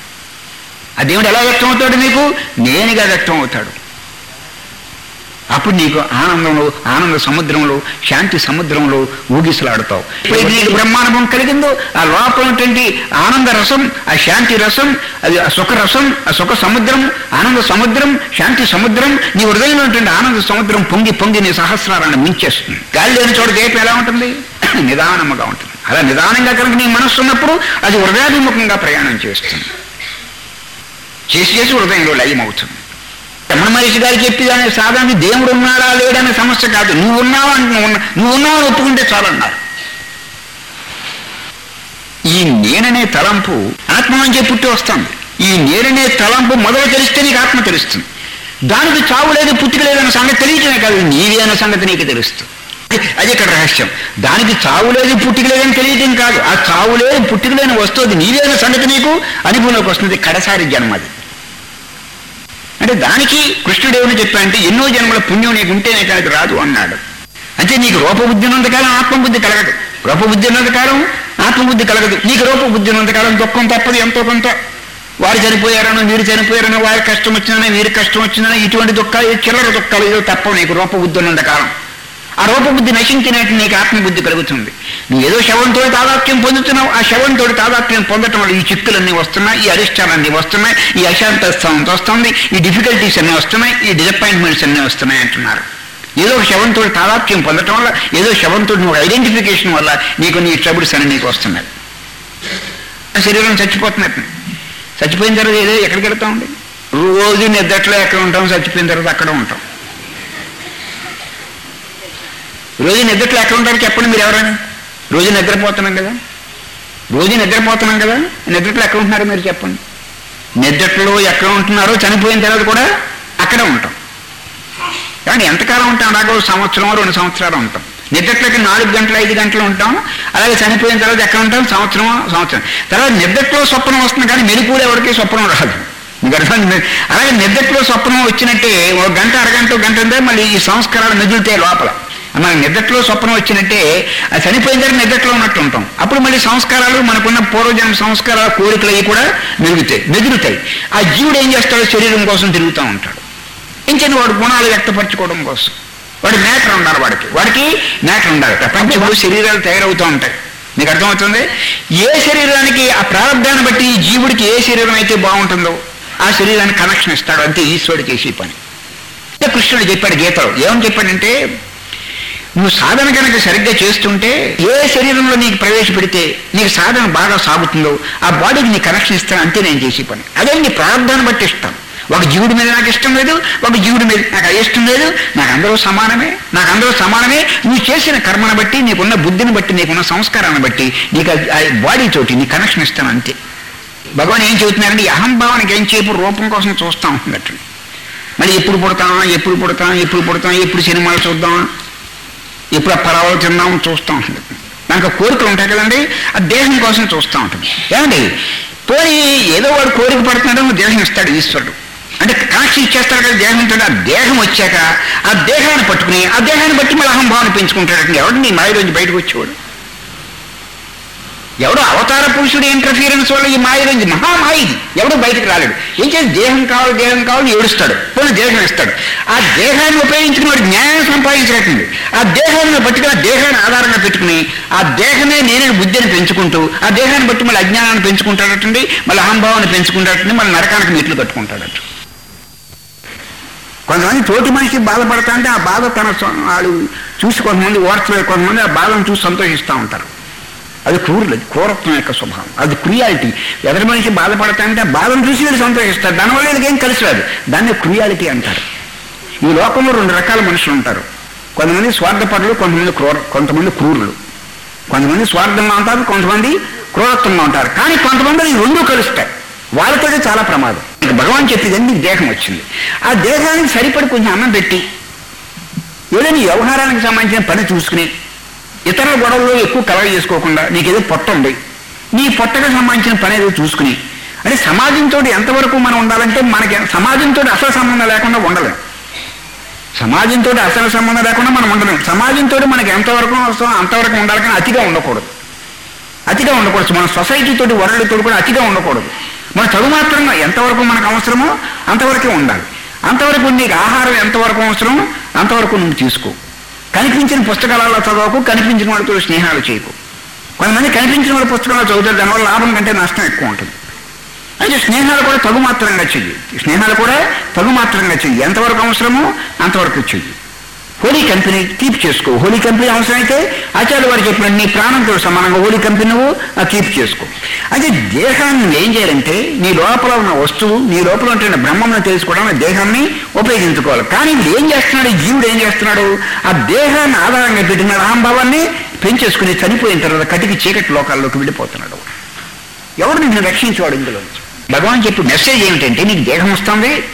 Speaker 1: ఆ దేవుడు ఎలా వ్యక్తం అవుతాడు నీకు నేనుగా వ్యక్తం అవుతాడు అప్పుడు నీకు ఆనందంలో ఆనంద సముద్రంలో శాంతి సముద్రంలో ఊగిసలాడుతావు ఎప్పుడైతే నీకు బ్రహ్మానుభవం కలిగిందో ఆ లోపల ఉన్నటువంటి ఆనంద రసం ఆ శాంతి రసం అది ఆ సుఖ రసం ఆ సుఖ సముద్రం ఆనంద సముద్రం శాంతి సముద్రం నీ హృదయంలో ఉన్నటువంటి ఆనంద సముద్రం పొంగి పొంగి నీ సహస్రాలను మించేస్తుంది గాలి లేని చోట దీపం ఎలా ఉంటుంది నిదానముగా ఉంటుంది అలా నిదానంగా కనుక నీ మనస్సు ఉన్నప్పుడు అది హృదయాభిముఖంగా ప్రయాణం చేస్తుంది చేసి చేసి హృదయంలో లయమవుతుంది రమణ మహర్షి గారు చెప్పేదాన్ని సాధారణ దేవుడు ఉన్నాడా లేడనే సమస్య కాదు నువ్వు ఉన్నావు అంటే నువ్వు ఉన్నా- నువ్వు ఉన్నావు అని ఒప్పుకుంటే చాలన్నారు ఈ నేననే తలంపు ఆత్మ నుంచి పుట్టి వస్తుంది ఈ నేననే తలంపు మొదలు తెలిస్తే నీకు ఆత్మ తెలుస్తుంది దానికి చావు లేదు పుట్టుక లేదన్న సంగతి తెలియటమే కాదు నీవే అన్న సంగతి నీకు తెలుస్తుంది అది ఇక్కడ రహస్యం దానికి చావు లేదు పుట్టుక లేదని తెలియటం కాదు ఆ చావు లేదు పుట్టుక లేని వస్తుంది నీవే అన్న సంగతి నీకు అనుభవంలోకి వస్తుంది కడసారి జన్మ అది అంటే దానికి కృష్ణుడు ఏమని చెప్పాడంటే ఎన్నో జన్మల పుణ్యం నీకు ఉంటేనే కానీ రాదు అన్నాడు అంటే నీకు రూపబుద్ధి ఉన్నంతకాలం ఆత్మబుద్ధి కలగదు రూపబుద్ధి ఉన్నంతకాలం ఆత్మబుద్ధి కలగదు నీకు రూపబుద్ధి ఉన్నంతకాలం దుఃఖం తప్పదు ఎంతో కొంత వారు చనిపోయారనో మీరు చనిపోయారనో వారి కష్టం వచ్చిందనో వీరి కష్టం వచ్చిందనో ఇటువంటి దుఃఖాలు ఈ చిల్లర దుఃఖాలు ఏదో తప్పవు నీకు రూపబుద్ధి ఉన్నంతకాలం ఆ రూపబుద్ధి నశించినట్టు నీకు ఆత్మబుద్ధి కలుగుతుంది నువ్వు ఏదో శవంతో తాదాత్మ్యం పొందుతున్నావు ఆ శవంతో తాదాత్మ్యం పొందటం వల్ల ఈ చిక్కులన్నీ వస్తున్నాయి ఈ అరిష్టాలన్నీ వస్తున్నాయి ఈ అశాంతస్థం వస్తుంది ఈ డిఫికల్టీస్ అన్నీ వస్తున్నాయి ఈ డిసప్పాయింట్మెంట్స్ అన్నీ వస్తున్నాయి అంటున్నారు ఏదో ఒక శవంతో తాదాత్మ్యం పొందటం వల్ల ఏదో శవంతో నువ్వు ఐడెంటిఫికేషన్ వల్ల నీకు నీ ట్రబుల్స్ అని నీకు వస్తున్నాయి ఆ శరీరం చచ్చిపోతున్నట్టు చచ్చిపోయిన తర్వాత ఏదో ఎక్కడికి వెళ్తా ఉంది రోజు నిద్రట్లో ఎక్కడ ఉంటాం చచ్చిపోయిన తర్వాత అక్కడ ఉంటాం రోజు నిద్రట్లో ఎక్కడ ఉంటారు చెప్పండి మీరు ఎవరైనా రోజు నిద్రపోతున్నాం కదా రోజు నిద్రపోతున్నాం కదా నిద్రట్లో ఎక్కడ ఉంటున్నారో మీరు చెప్పండి నిద్రట్లో ఎక్కడ ఉంటున్నారో చనిపోయిన తర్వాత కూడా అక్కడే ఉంటాం కానీ ఎంతకాలం ఉంటాం అలాగే ఒక సంవత్సరం రెండు సంవత్సరాలు ఉంటాం నిద్రట్లోకి నాలుగు గంటలు ఐదు గంటలు ఉంటాం అలాగే చనిపోయిన తర్వాత ఎక్కడ ఉంటాం సంవత్సరం సంవత్సరం తర్వాత నిద్రట్లో స్వప్నం వస్తుంది కానీ మెరుపులు ఎవరికి స్వప్నం రాదు మీకు అర్థమైంది అలాగే నిద్రట్లో స్వప్నం వచ్చినట్టే ఒక గంట అరగంట గంట ఉంటే మళ్ళీ ఈ సంస్కారాలు మెదులుతాయి లోపల మన నిద్రలో స్వప్నం వచ్చినట్టే అది చనిపోయిన తర్వాత నిద్రలో ఉన్నట్టు ఉంటాం అప్పుడు మళ్ళీ సంస్కారాలు మనకున్న పూర్వజన్మ సంస్కారాల కోరికలు అవి కూడా మెరుగుతాయి మెదులుతాయి ఆ జీవుడు ఏం చేస్తాడు శరీరం కోసం తిరుగుతూ ఉంటాడు ఇంచని వాడు గుణాలు వ్యక్తపరచుకోవడం కోసం వాడి మేటర్ ఉండాలి వాడికి వాడికి మేటర్ ఉండాలి ప్రపంచంలో శరీరాలు తయారవుతూ ఉంటాయి మీకు అర్థమవుతుంది ఏ శరీరానికి ఆ ప్రారంభాన్ని బట్టి ఈ జీవుడికి ఏ శరీరం అయితే బాగుంటుందో ఆ శరీరానికి కనెక్షన్ ఇస్తాడు అంతే ఈశ్వరుడు చేసే పని అంటే కృష్ణుడు చెప్పాడు గీతలో ఏమని చెప్పాడంటే నువ్వు సాధన కనుక సరిగ్గా చేస్తుంటే ఏ శరీరంలో నీకు ప్రవేశపెడితే నీకు సాధన బాగా సాగుతుందో ఆ బాడీకి నీ కనెక్షన్ ఇస్తాను అంతే నేను చేసే పని అదే నీ ప్రారంభాన్ని బట్టి ఇస్తాను ఒక జీవుడి మీద నాకు ఇష్టం లేదు ఒక జీవుడి మీద నాకు ఇష్టం లేదు నాకు అందరూ సమానమే నాకు అందరూ సమానమే నువ్వు చేసిన కర్మను బట్టి నీకున్న బుద్ధిని బట్టి నీకున్న సంస్కారాన్ని బట్టి నీకు ఆ బాడీ తోటి నీ కనెక్షన్ ఇస్తాను అంతే భగవాన్ ఏం చెబుతున్నారంటే ఈ అహంభావానికి ఏం చేపు రూపం కోసం చూస్తూ ఉంటున్నట్టు మళ్ళీ ఎప్పుడు పుడతాం ఎప్పుడు పుడతాం ఎప్పుడు పుడతాం ఎప్పుడు సినిమాలు చూద్దాం ఎప్పుడు ఆ పరావలు తిందాం చూస్తూ ఉంటుంది దానికి కోరికలు ఉంటాయి కదండి ఆ దేహం కోసం చూస్తూ ఉంటుంది ఏమండి పోయి ఏదో వాడు కోరిక పడుతున్నాడో దేహం ఇస్తాడు ఈశ్వరుడు అంటే కనెక్షన్ ఇచ్చేస్తాడు కదా దేహం ఉంటుంది ఆ దేహం వచ్చాక ఆ దేహాన్ని పట్టుకుని ఆ దేహాన్ని బట్టి మళ్ళీ అహంభావాన్ని పెంచుకుంటాడు ఎవడు నీ మాయలోంచి బయటకు వచ్చేవాడు ఎవడో అవతార పురుషుడు ఇంటర్ఫీరెన్స్ వల్ల ఈ మాయలోంచి మహామాయ ఇది ఎవడు బయటకు రాలేడు ఏం చేసి దేహం కావాలి దేహం కావాలి ఏడుస్తాడు పోనీ దేహం ఇస్తాడు ఆ దేహాన్ని ఉపయోగించుకుని వాడు న్యాయం సంపాదించినట్టుంది ఆ దేహాన్ని పట్టుకుని ఆ దేహాన్ని ఆధారంగా పెట్టుకుని ఆ దేహమే నేనే బుద్ధిని పెంచుకుంటూ ఆ దేహాన్ని బట్టి మళ్ళీ అజ్ఞానాన్ని పెంచుకుంటాడటండి మళ్ళీ అహంభావాన్ని పెంచుకుంటాడటండి మళ్ళీ నరకానికి మెట్లు కట్టుకుంటాడట కొంతమంది తోటి మనిషి బాధపడతా అంటే ఆ బాధ తన సొ- వాళ్ళు చూసి కొంతమంది ఓర్చలేదు కొంతమంది ఆ బాధను చూసి సంతోషిస్తూ ఉంటారు అది క్రూరులు క్రూరత్వం యొక్క స్వభావం అది క్రియాలిటీ ఎదరి మనిషి బాధపడతా అంటే ఆ బాధను చూసి వీళ్ళు సంతోషిస్తారు దానివల్ల వీళ్ళకి ఏం కలిసి రాదు దాన్ని క్రియాలిటీ అంటారు ఈ లోకంలో రెండు రకాల మనుషులు ఉంటారు కొంతమంది స్వార్థపరులు కొంతమంది క్రూర కొంతమంది క్రూరులు కొంతమంది స్వార్థంగా ఉంటారు కొంతమంది క్రూరత్వంగా ఉంటారు కానీ కొంతమంది ఈ రెండు కలుస్తాయి వాళ్ళతోనే చాలా ప్రమాదం ఇక భగవాన్ చెప్పేది నీకు దేహం వచ్చింది ఆ దేహానికి సరిపడి కొంచెం అన్నం పెట్టి ఏదో నీ వ్యవహారానికి సంబంధించిన పని చూసుకుని ఇతర గొడవల్లో ఎక్కువ కలవ చేసుకోకుండా నీకేదో పొట్ట ఉంది నీ పొట్టకు సంబంధించిన పని ఏదో చూసుకుని అంటే సమాజంతో ఎంతవరకు మనం ఉండాలంటే మనకి సమాజంతో అసలు సంబంధం లేకుండా ఉండలేం సమాజంతో అసలు సంబంధం లేకుండా మనం ఉండలేం సమాజంతో మనకి ఎంతవరకు అవసరం అంతవరకు ఉండాలి కానీ అతిగా ఉండకూడదు అతిగా ఉండకూడదు మన సొసైటీతో వరల్డ్తో కూడా అతిగా ఉండకూడదు మన చదువు మాత్రంగా ఎంతవరకు మనకు అవసరమో అంతవరకే ఉండాలి అంతవరకు నీకు ఆహారం ఎంతవరకు అవసరమో అంతవరకు నువ్వు తీసుకో కనిపించిన పుస్తకాలలో చదవకు కనిపించిన వాళ్ళతో స్నేహాలు చేయకు కొంతమంది కనిపించిన వాళ్ళ పుస్తకాలు చదువుతారు దానివల్ల లాభం కంటే నష్టం ఎక్కువ ఉంటుంది అయితే స్నేహాలు కూడా తగు మాత్రంగా చెయ్యి స్నేహాలు కూడా తగు మాత్రంగా చెయ్యి ఎంతవరకు అవసరమో అంతవరకు చెయ్యి హోలీ కంపెనీ కీప్ చేసుకో హోలీ కంపెనీ అవసరమైతే ఆచార్య వారు చెప్పినట్టు నీ ప్రాణంతో సమానంగా హోలీ కంపెనీ నువ్వు కీప్ చేసుకో అయితే దేహాన్ని నువ్వు ఏం చేయాలంటే నీ లోపల ఉన్న వస్తువు నీ లోపల ఉంటున్న బ్రహ్మను తెలుసుకోవడానికి దేహాన్ని ఉపయోగించుకోవాలి కానీ ఇప్పుడు ఏం చేస్తున్నాడు ఈ జీవుడు ఏం చేస్తున్నాడు ఆ దేహాన్ని ఆధారంగా పెట్టిన అహంభావాన్ని పెంచేసుకుని చనిపోయిన తర్వాత కటికి చీకటి లోకాల్లోకి వెళ్ళిపోతున్నాడు ఎవరు నిన్ను రక్షించేవాడు ఇందులో నుంచి? భగవాన్ చెప్పి మెసేజ్ ఏమిటంటే నీకు దేహం వస్తుంది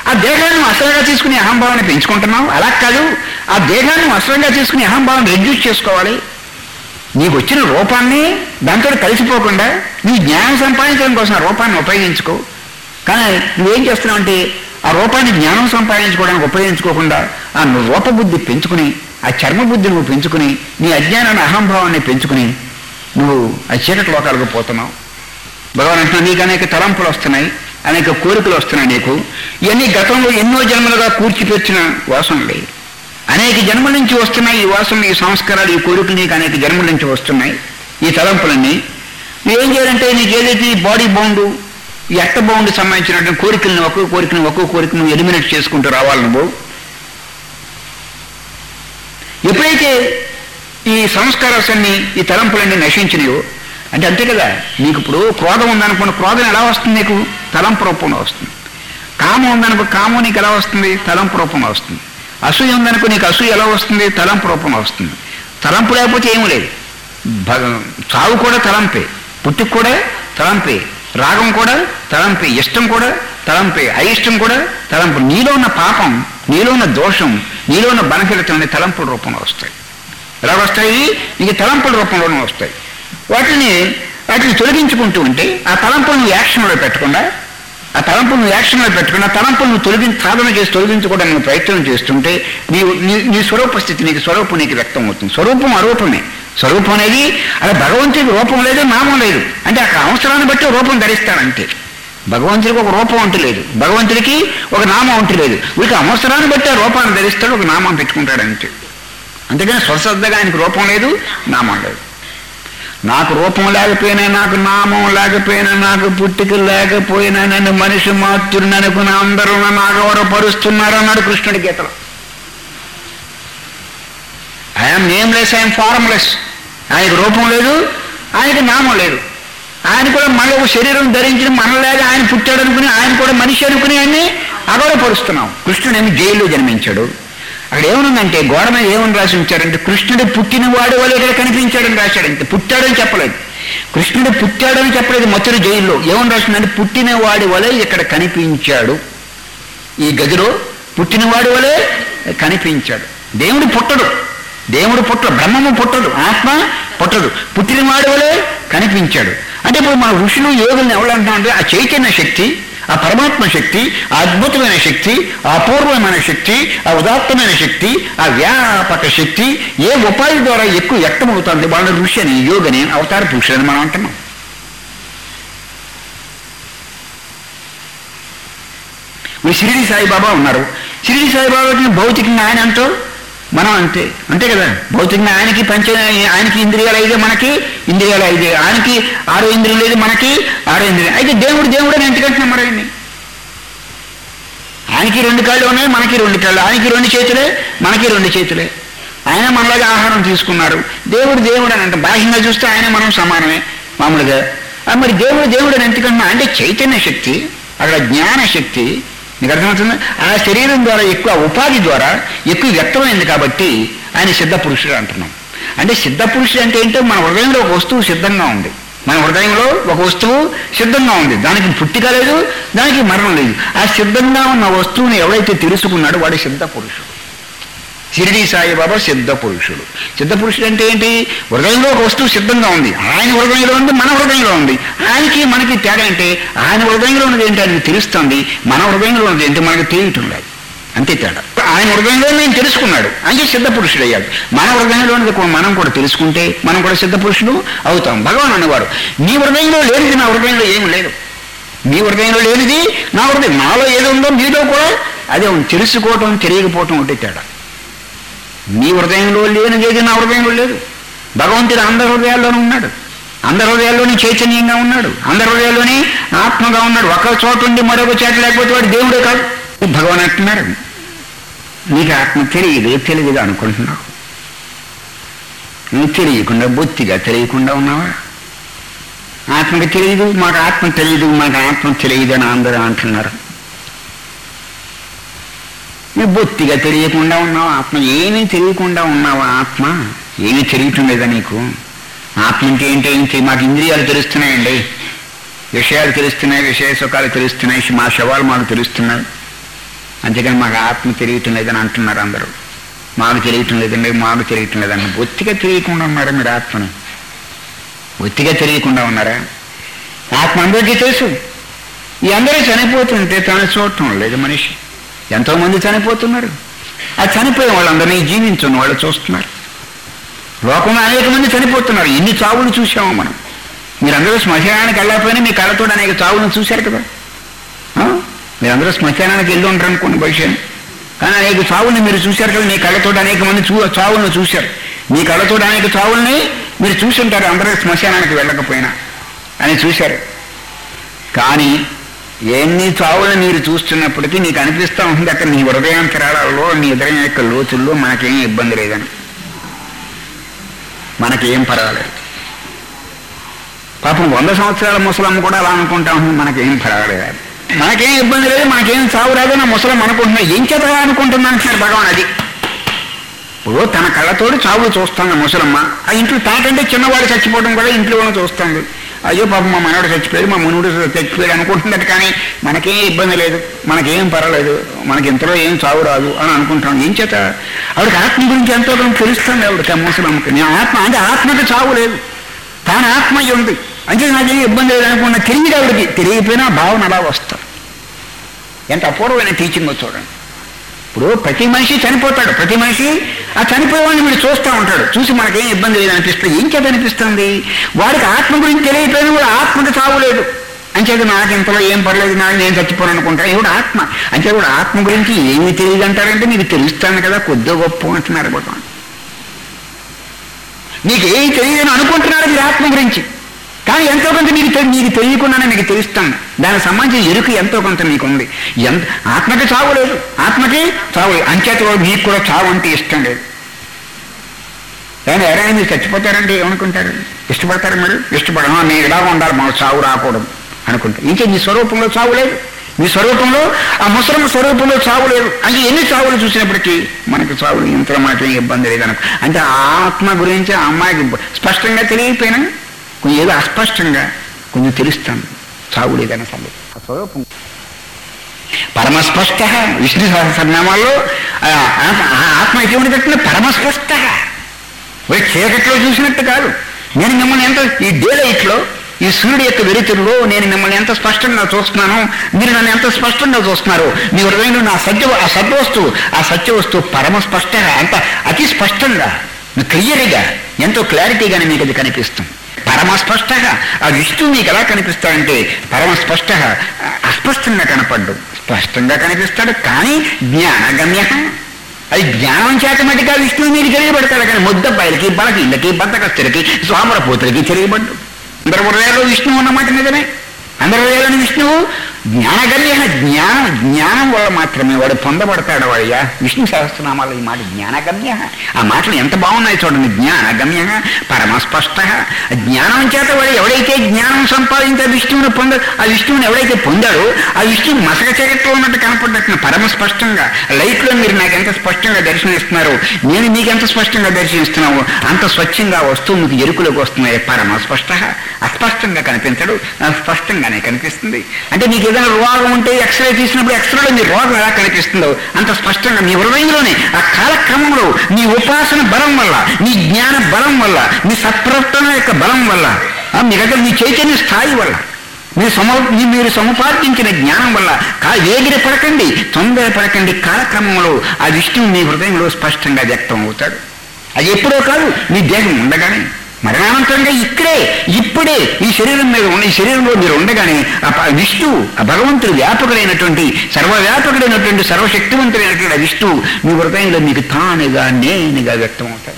Speaker 1: ఆ దేహాన్ని అసలుగా తీసుకుని అహంభావాన్ని పెంచుకుంటున్నావు అలా కాదు ఆ దేహాన్ని అసలుగా తీసుకుని అహంభావాన్ని రెడ్యూస్ చేసుకోవాలి నీకు వచ్చిన రూపాన్ని దాంతో కలిసిపోకుండా నీ జ్ఞానం సంపాదించడం కోసం ఆ రూపాన్ని ఉపయోగించుకో కానీ నువ్వేం చేస్తున్నావు అంటే ఆ రూపాన్ని జ్ఞానం సంపాదించుకోవడానికి ఉపయోగించుకోకుండా ఆ నువ్వు రూపబుద్ధి పెంచుకుని ఆ చర్మ బుద్ధి నువ్వు పెంచుకుని నీ అజ్ఞానాన్ని అహంభావాన్ని పెంచుకుని నువ్వు ఆ చీకటి లోకాలకు పోతున్నావు భగవాన్ అంటున్నా నీకు అనేక తలంపులు వస్తున్నాయి అనేక కోరికలు వస్తున్నాయి నీకు ఇవన్నీ గతంలో ఎన్నో జన్మలుగా కూర్చిపెచ్చిన వాసనలే అనేక జన్మల నుంచి వస్తున్నాయి ఈ వాసనలు ఈ సంస్కారాలు ఈ కోరికలు నీకు అనేక జన్మల నుంచి వస్తున్నాయి ఈ తలంపులన్నీ నువ్వేం చేయాలంటే నీకు ఏదైతే ఈ బాడీ బౌండ్ ఈ అట్ట బౌండ్ సంబంధించినటువంటి కోరికలను ఒక్కొక్క కోరికను ఒక్కొక్క కోరికను ఎలిమినేట్ చేసుకుంటూ రావాలి నువ్వు ఎప్పుడైతే ఈ సంస్కారాలన్నీ ఈ తలంపులన్నీ నశించినాయో అంటే అంతే కదా నీకు ఇప్పుడు క్రోధం ఉందనుకోండి క్రోధం ఎలా వస్తుంది నీకు తలంపు రూపంలో వస్తుంది కామం ఉందనుకో కామం నీకు ఎలా వస్తుంది తలంపు రూపంలో వస్తుంది అసూయ ఉందనుకో నీకు అసూయ ఎలా వస్తుంది తలంపు రూపంలో వస్తుంది తలంపు లేకపోతే ఏమీ లేదు భగ చావు కూడా తలంపే పుట్టుకు కూడా తలంపే రాగం కూడా తలంపే ఇష్టం కూడా తలంపే అయిష్టం కూడా తలంపు నీలో ఉన్న పాపం నీలో ఉన్న దోషం నీలో ఉన్న బలహీనతలన్నీ తలంపుల రూపంలో వస్తాయి ఎలా వస్తాయి ఇక తలంపుల రూపంలోనే వస్తాయి వాటిని వాటిని తొలగించుకుంటూ ఉంటే ఆ తలంపులను యాక్షన్లో పెట్టకుండా ఆ తలంపులను యాక్షన్లో పెట్టకుండా తలంపులను తొలగి సాధన చేసి తొలగించుకోవడానికి నువ్వు ప్రయత్నం చేస్తుంటే నీ నీ నీ స్వరూప స్థితి నీకు స్వరూపం నీకు వ్యక్తం అవుతుంది స్వరూపం అరూపమే స్వరూపం అనేది అలా భగవంతుడికి రూపం లేదు నామం లేదు అంటే అక్కడ అవసరాన్ని బట్టి రూపం ధరిస్తాడంతే భగవంతుడికి ఒక రూపం ఉంటూ లేదు భగవంతుడికి ఒక నామం ఉంటూ లేదు వీరికి అవసరాన్ని బట్టి ఆ రూపాన్ని ధరిస్తాడు ఒక నామం పెట్టుకుంటాడంతే అంతేగాని స్వశ్రద్ధగా ఆయనకు రూపం లేదు నామం లేదు నాకు రూపం లేకపోయినా నాకు నామం లేకపోయినా నాకు పుట్టిక లేకపోయినా నన్ను మనిషి మాతృని అనుకుని అందరూ నన్ను అగౌరవపరుస్తున్నారు అన్నాడు కృష్ణుడి గీతలో ఐఎమ్ నేమ్లెస్ ఐఎమ్ ఫార్మ్లెస్ ఆయనకు రూపం లేదు ఆయనకి నామం లేదు ఆయన కూడా మళ్ళీ ఒక శరీరం ధరించిన మనలాగా ఆయన పుట్టాడు అనుకుని ఆయన కూడా మనిషి అనుకుని ఆయన్ని అగౌరవపరుస్తున్నాం కృష్ణుడు ఏమి జైల్లో జన్మించాడు అక్కడ ఏమనుందంటే గోడ మీద ఏమని రాసి ఉంచారంటే కృష్ణుడు పుట్టినవాడు వల్ల ఇక్కడ కనిపించాడని రాశాడు అంతే పుట్టాడని చెప్పలేదు కృష్ణుడు పుట్టాడని చెప్పలేదు మత్తుడు జైల్లో ఏమని రాసిందంటే పుట్టినవాడి వలె ఇక్కడ కనిపించాడు ఈ గదిలో పుట్టినవాడి వలె కనిపించాడు దేవుడు పుట్టడు దేవుడు పుట్టడు బ్రహ్మము పుట్టడు ఆత్మ పుట్టడు పుట్టినవాడి వలె కనిపించాడు అంటే ఇప్పుడు మన ఋషులు యోగులను ఎవరంటున్నామంటే ఆ చైతన్య శక్తి ఆ పరమాత్మ శక్తి ఆ అద్భుతమైన శక్తి ఆ అపూర్వమైన శక్తి ఆ ఉదాత్తమైన శక్తి ఆ వ్యాపక శక్తి ఏ ఉపాధి ద్వారా ఎక్కువ వ్యక్తమవుతుంది వాళ్ళ ఋషి అని యోగని అవతార పురుషులని మనం అంటున్నాం ఇప్పుడు షిరిడి సాయిబాబా ఉన్నారు షిరిడి సాయిబాబాకి భౌతికంగా ఆయన అంటూ మనం అంతే అంతే కదా భౌతికంగా ఆయనకి పంచ ఆయనకి ఇంద్రియాలు అయితే మనకి ఇంద్రియాలు అయితే ఆయనకి ఆరో ఇంద్రియం లేదు మనకి ఆరో ఇంద్రియం అయితే దేవుడు దేవుడు అని ఎంతకంటున్నాం మరి ఆయన్ని ఆయనకి రెండు కాళ్ళు ఉన్నాయి మనకి రెండు కాళ్ళు ఆయనకి రెండు చేతులే మనకి రెండు చేతులే ఆయన మనలాగా ఆహారం తీసుకున్నారు దేవుడు దేవుడు అని అంటే బాహ్యంగా చూస్తే ఆయన మనం సమానమే మామూలుగా ఆ మరి దేవుడు దేవుడు అని ఎందుకంటున్నా అంటే చైతన్య శక్తి అక్కడ జ్ఞాన శక్తి నీకు అర్థమవుతుంది ఆ శరీరం ద్వారా ఎక్కువ ఉపాధి ద్వారా ఎక్కువ వ్యక్తమైంది కాబట్టి ఆయన సిద్ధ పురుషుడు అంటున్నాం అంటే సిద్ధ పురుషుడు అంటే ఏంటో మన హృదయంలో ఒక వస్తువు సిద్ధంగా ఉంది మన హృదయంలో ఒక వస్తువు సిద్ధంగా ఉంది దానికి పుట్టిక లేదు దానికి మరణం లేదు ఆ సిద్ధంగా ఉన్న వస్తువుని ఎవరైతే తెలుసుకున్నాడో వాడి సిద్ధ పురుషుడు షిరిడి సాయిబాబా సిద్ధ పురుషుడు సిద్ధ పురుషుడు అంటే ఏంటి హృదయంలో ఒక వస్తువు సిద్ధంగా ఉంది ఆయన హృదయంలో ఉంది మన హృదయంలో ఉంది ఆయనకి మనకి తేడా అంటే ఆయన హృదయంలో ఉన్నది ఏంటి ఆయనకి తెలుస్తుంది మన హృదయంలో ఉన్నది ఏంటి మనకి తెలియటం లేదు అంతే తేడా ఆయన హృదయంలో నేను తెలుసుకున్నాడు అంటే సిద్ధ పురుషుడు అయ్యాడు మన హృదయంలో ఉన్నది కూడా మనం కూడా తెలుసుకుంటే మనం కూడా సిద్ధ పురుషుడు అవుతాం భగవాన్ అనేవాడు నీ హృదయంలో లేనిది నా హృదయంలో ఏమి లేదు నీ హృదయంలో లేనిది నా హృదయం నాలో ఏది ఉందో నీలో కూడా అదే ఉంది తెలుసుకోవటం తెలియకపోవటం ఒకటి తేడా నీ హృదయంలో లేనిది నా హృదయంలో లేదు భగవంతుడు అందరి హృదయాల్లోనూ ఉన్నాడు అందరి హృదయాల్లోని చైతన్యంగా ఉన్నాడు అందరి హృదయాల్లోని ఆత్మగా ఉన్నాడు ఒక చోట ఉండి మరొక చోట లేకపోతే వాడు దేవుడే కాదు భగవాన్ అంటున్నారు నీకు ఆత్మ తెలియదు తెలియదు అనుకుంటున్నావు నువ్వు తెలియకుండా బొత్తిగా తెలియకుండా ఉన్నావా ఆత్మకి తెలియదు మాకు ఆత్మ తెలియదు మాకు ఆత్మ తెలియదు అని అందరూ అంటున్నారు నువ్వు బొత్తిగా తెలియకుండా ఉన్నావు ఆత్మ ఏమీ తెలియకుండా ఉన్నావా ఆత్మ ఏమీ తెలియటం లేదా నీకు ఆత్మ అంటే ఏంటి ఏంటి మాకు ఇంద్రియాలు తెలుస్తున్నాయండి విషయాలు తెలుస్తున్నాయి విషయ సుఖాలు తెలుస్తున్నాయి మా శవాలు మాకు తెలుస్తున్నాయి అంతేగాని మాకు ఆత్మ తెలియటం లేదని అంటున్నారు అందరూ మాకు తెలియటం లేదండి మాకు తెలియటం లేదని బొత్తిగా తెలియకుండా ఉన్నారా మీరు ఆత్మని బొత్తిగా తెలియకుండా ఉన్నారా ఆత్మ అందరికీ తెలుసు ఈ అందరూ చనిపోతుంటే తను చూడటం లేదు మనిషి ఎంతో మంది చనిపోతున్నారు ఆ చనిపోయిన వాళ్ళందరినీ జీవించున్న వాళ్ళు చూస్తున్నారు లోకంలో అనేక మంది చనిపోతున్నారు ఎన్ని చావులు చూసామో మనం మీరందరూ శ్మశానానికి వెళ్ళకపోయినా మీ కళ్ళతో అనేక చావులను చూశారు కదా ఆ? మీరందరూ శ్మశానానికి వెళ్ళి ఉంటారు అనుకోండి బహుశా కానీ అనేక చావుల్ని మీరు చూశారు కదా మీ కళ్ళతో అనేక మంది చూ చావులను చూశారు మీ కళ్ళతో అనేక చావుల్ని మీరు చూసి ఉంటారు అందరూ శ్మశానానికి వెళ్ళకపోయినా అని చూశారు కానీ ఎన్ని చావులు మీరు చూస్తున్నప్పటికీ నీకు అనిపిస్తూ ఉంటుంది అక్కడ నీ హృదయాంతరాలలో నీ హృదయం యొక్క లోతుల్లో మనకేం ఇబ్బంది లేదని మనకేం పర్వాలేదు పాపం వంద సంవత్సరాల ముసలమ్మ కూడా అలా అనుకుంటా ఉంటుంది మనకేం పర్వాలేదు మనకేం ఇబ్బంది లేదు మనకేం చావు రాదు నా ముసలం అనుకుంటున్నా ఏం చేత అనుకుంటున్నా అంటున్నారు భగవాన్ అది ఇప్పుడు తన కళ్ళతోటి చావులు చూస్తాను ముసలమ్మ ఆ ఇంట్లో తనకంటే చిన్నవాడు చచ్చిపోవడం కూడా ఇంట్లో వాళ్ళని చూస్తుంది అయ్యో పాపం మా మనవాడు చచ్చిపోయాడు మా మునుడు చచ్చిపోయాడు అనుకుంటున్నట్టు కానీ మనకేం ఇబ్బంది లేదు మనకేం పర్వాలేదు మనకి ఇంతలో ఏం చావు రాదు అని అనుకుంటాం ఏం చేత ఆవిడకి ఆత్మ గురించి ఎంతో కొంత తెలుస్తుంది ఆవిడకి ఆ ముసలమ్మకి నేను ఆత్మ అంటే ఆత్మకి చావు లేదు తాను ఆత్మ అయి ఉంది అంటే నాకేం ఇబ్బంది లేదు అనుకున్న తెలియదు ఆవిడకి తెలియకపోయినా భావన అలా వస్తారు ఎంత అపూర్వమైన టీచింగ్ చూడండి ఇప్పుడు ప్రతి మనిషి చనిపోతాడు ప్రతి మనిషి ఆ చనిపోయేవాడిని వీడు చూస్తూ ఉంటాడు చూసి మనకేం ఇబ్బంది లేదు అనిపిస్తుంది ఏం చేత అనిపిస్తుంది వాడికి ఆత్మ గురించి తెలియకపోయినా కూడా ఆత్మకి చావు లేదు అంచేత నాకు ఇంతలో ఏం పర్లేదు నాకు నేను చచ్చిపోను అనుకుంటా ఇప్పుడు ఆత్మ అంటే కూడా ఆత్మ గురించి ఏమి తెలియదు అంటారంటే మీకు తెలుస్తాను కదా కొద్దిగా గొప్ప అంటున్నారు భగవాన్ నీకు ఏమి తెలియదని అనుకుంటున్నారు మీరు ఆత్మ గురించి కానీ ఎంతో కొంత మీకు తెలి- మీకు తెలియకుండానే మీకు తెలుస్తాను దానికి సంబంధించిన ఎరుక ఎంతో కొంత మీకు ఉంది ఎంత ఆత్మకి చావు లేదు ఆత్మకి చావు లేదు అంచేత మీకు కూడా చావు అంటే ఇష్టం లేదు కానీ ఎవరైనా మీరు చచ్చిపోతారంటే ఏమనుకుంటారు ఇష్టపడతారు మీరు ఇష్టపడను నేను ఇలా ఉండాలి మాకు చావు రాకూడదు అనుకుంటారు ఇంకే మీ స్వరూపంలో చావు లేదు మీ స్వరూపంలో ఆ ముసలమ్మ స్వరూపంలో చావు లేదు అంటే ఎన్ని చావులు చూసినప్పటికీ మనకు చావులు ఇంతలో మనకి ఇబ్బంది లేదు అనుకో అంటే ఆత్మ గురించి ఆ అమ్మాయికి స్పష్టంగా తెలియకపోయినా కొంచెం ఏదో అస్పష్టంగా కొంచెం తెలుస్తాను చావు లేదన్న సంగతి ఆ స్వరూపం పరమస్పష్ట విష్ణు సహస్రనామాల్లో ఆ ఆత్మ- ఆ ఆత్మ ఎటువంటి కట్టిన పరమస్పష్ట ఒక చీకట్లో చూసినట్టు కాదు నేను మిమ్మల్ని ఎంత ఈ డే లైట్లో ఈ సూర్యుడి యొక్క వెలుతురులో నేను మిమ్మల్ని ఎంత స్పష్టంగా చూస్తున్నాను మీరు నన్ను ఎంత స్పష్టంగా చూస్తున్నారు మీ హృదయంలో నా సత్య ఆ సత్వస్తువు ఆ సత్య వస్తువు పరమ స్పష్టంగా అంత అతి స్పష్టంగా క్లియర్గా ఎంతో క్లారిటీగానే మీకు అది కనిపిస్తుంది పరమ స్పష్టంగా ఆ విష్ణువు మీకు ఎలా కనిపిస్తాడంటే పరమ స్పష్టంగా అస్పష్టంగా కనపడ్డు స్పష్టంగా కనిపిస్తాడు కానీ జ్ఞానగమ్య అది జ్ఞానం చేత మటుగా విష్ణువు మీరు తెలియబడతాడు కానీ ముద్దబ్బాయిలకి బలకిళ్ళకి బద్దకస్తులకి సోమరపోతులకి తెలియబడ్డు అందరి హృదయాల్లో విష్ణువు అన్నమాట నిజమే అందరి హృదయాలను విష్ణువు జ్ఞానగమ్య జ్ఞానం జ్ఞానం వల్ల మాత్రమే వాడు పొందబడతాడు వాడయ్యా విష్ణు సహస్రనామాలు ఈ మాట జ్ఞానగమ్య ఆ మాటలు ఎంత బాగున్నాయి చూడండి జ్ఞానగమ్య పరమస్పష్ట జ్ఞానం చేత వాడు ఎవడైతే జ్ఞానం సంపాదించే విష్ణువుని పొంద ఆ విష్ణువుని ఎవడైతే పొందాడో ఆ విష్ణువు మసక చీకట్లో ఉన్నట్టు కనపడ్డట్టు పరమ స్పష్టంగా లైట్లో మీరు నాకు ఎంత స్పష్టంగా దర్శనమిస్తున్నారు నేను మీకు ఎంత స్పష్టంగా దర్శనమిస్తున్నావు అంత స్వచ్ఛంగా ఆ వస్తువు మీకు ఎరుకులోకి వస్తున్నాయి పరమ స్పష్ట అస్పష్టంగా కనిపించడు ఆ స్పష్టంగానే కనిపిస్తుంది అంటే మీకు ఏదైనా రోగం ఉంటే ఎక్స్రే తీసినప్పుడు ఎక్స్రేలో మీ రోగం ఎలా కనిపిస్తుందో అంత స్పష్టంగా మీ హృదయంలోనే ఆ కాలక్రమంలో మీ ఉపాసన బలం వల్ల మీ జ్ఞాన బలం వల్ల మీ సత్ప్రవర్తన యొక్క బలం వల్ల ఆ మీ దగ్గర మీ చైతన్య స్థాయి వల్ల మీరు సమ మీ- మీరు సముపార్జించిన జ్ఞానం వల్ల కా వేగిర పడకండి తొందర పడకండి కాలక్రమంలో ఆ విష్ణువు మీ హృదయంలో స్పష్టంగా వ్యక్తం అవుతాడు అది ఎప్పుడో కాదు మీ దేహం ఉండగానే మరణానంతరంగా ఇక్కడే ఇప్పుడే ఈ శరీరం మీద ఉన్న ఈ శరీరంలో మీరు ఉండగానే ఆ ప- విష్ణువు ఆ భగవంతుడు వ్యాపకుడైనటువంటి సర్వవ్యాపకుడైనటువంటి సర్వశక్తివంతుడైనటువంటి ఆ విష్ణువు మీ హృదయంలో మీకు తానుగా నేనుగా వ్యక్తం అవుతాడు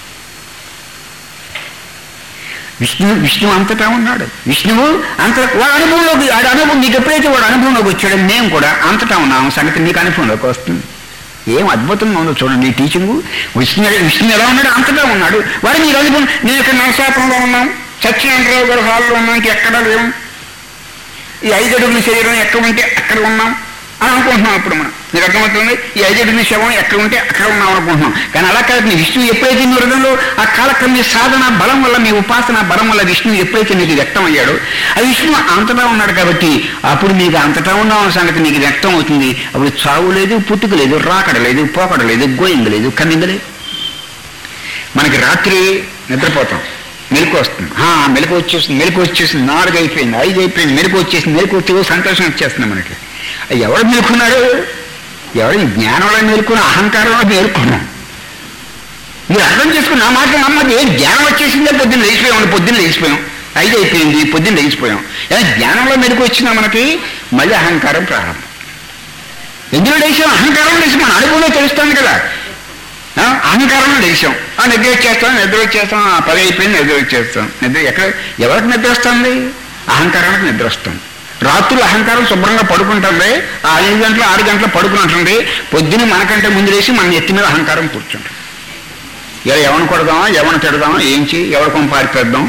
Speaker 1: విష్ణు విష్ణు అంతటా ఉన్నాడు విష్ణువు అంత వాడు అనుభవంలోకి వాడు అనుభవం మీకు ఎప్పుడైతే వాడు అనుభవంలోకి వచ్చాడో మేము కూడా అంతటా ఉన్నాం సంగతి మీకు అనుభవంలోకి వస్తుంది ఏం అద్భుతంగా ఉందో చూడండి ఈ టీచింగ్ విష్ణు విష్ణు ఎలా ఉన్నాడు అంతటా ఉన్నాడు వాడు మీరు అనుభవం నేను ఇక్కడ నరసాపురంలో ఉన్నాం సత్యనారాయణరావు గారు హాల్లో ఉన్నాం ఇంక ఎక్కడా లేవు ఈ ఐదు అడుగుల శరీరం ఎక్కడ ఉంటే అక్కడ ఉన్నాం అని అనుకుంటున్నాం ఇప్పుడు మనం నీకు అర్థమవుతుంది ఈ ఐదు శవం ఎక్కడ ఉంటే అక్కడ ఉన్నాం అనుకుంటున్నాం కానీ అలా కాదు నీ విష్ణువు ఎప్పుడైతే నీ హృదయంలో ఆ కాలక్రమ మీ సాధన బలం వల్ల మీ ఉపాసన బలం వల్ల విష్ణువు ఎప్పుడైతే నీకు వ్యక్తం అయ్యాడో ఆ విష్ణువు అంతటా ఉన్నాడు కాబట్టి అప్పుడు మీకు అంతటా ఉన్న సంగతి నీకు వ్యక్తం అవుతుంది అప్పుడు చావు లేదు పుట్టుక లేదు రాకడ లేదు పోకడ లేదు గోయింగ లేదు కన్నింగ లేదు మనకి రాత్రి నిద్రపోతాం మెలకు వస్తుంది ఆ, మెలకు వచ్చేస్తుంది మెలకు వచ్చేసింది నాలుగు అయిపోయింది ఐదు అయిపోయింది మెలకు వచ్చేసింది మెలకు వచ్చి సంతోషం వచ్చేస్తుంది మనకి ఎవరు మేలుకున్నారు ఎవరు ఈ జ్ఞానంలో మేలుకున్న అహంకారంలో మేలుకున్నాం మీరు అర్థం చేసుకుని నా మాట నమ్మది ఏం జ్ఞానం వచ్చేసిందే పొద్దున్న లేచిపోయాం పొద్దున్న లేచిపోయాం ఐదు అయిపోయింది పొద్దున్న లేచిపోయాం ఏదో జ్ఞానంలో మెలకు వచ్చినా మనకి మళ్ళీ అహంకారం ప్రారంభం ఎందులో లేచాం అహంకారం లేచి మన అనుభవంలో తెలుస్తుంది కదా ఆ, అహంకారంలో లేచాం ఆ నిద్ర వచ్చేస్తాం నిద్ర వచ్చేస్తాం ఆ పది అయిపోయింది నిద్ర వచ్చేస్తాం నిద్ర ఎక్కడ ఎవరికి నిద్ర వస్తుంది అహంకారానికి నిద్ర వస్తుంది రాత్రులు అహంకారం శుభ్రంగా పడుకుంటుంది ఆ ఐదు గంటలు ఆరు గంటలు పడుకున్నట్టుంది పొద్దున్న మనకంటే ముందు లేచి మన ఎత్తి మీద అహంకారం కూర్చుంటుంది ఇలా ఎవరిని కొడదామా ఎవరిని తిడదామా ఏం చేయి ఎవరికం పారిపేద్దాం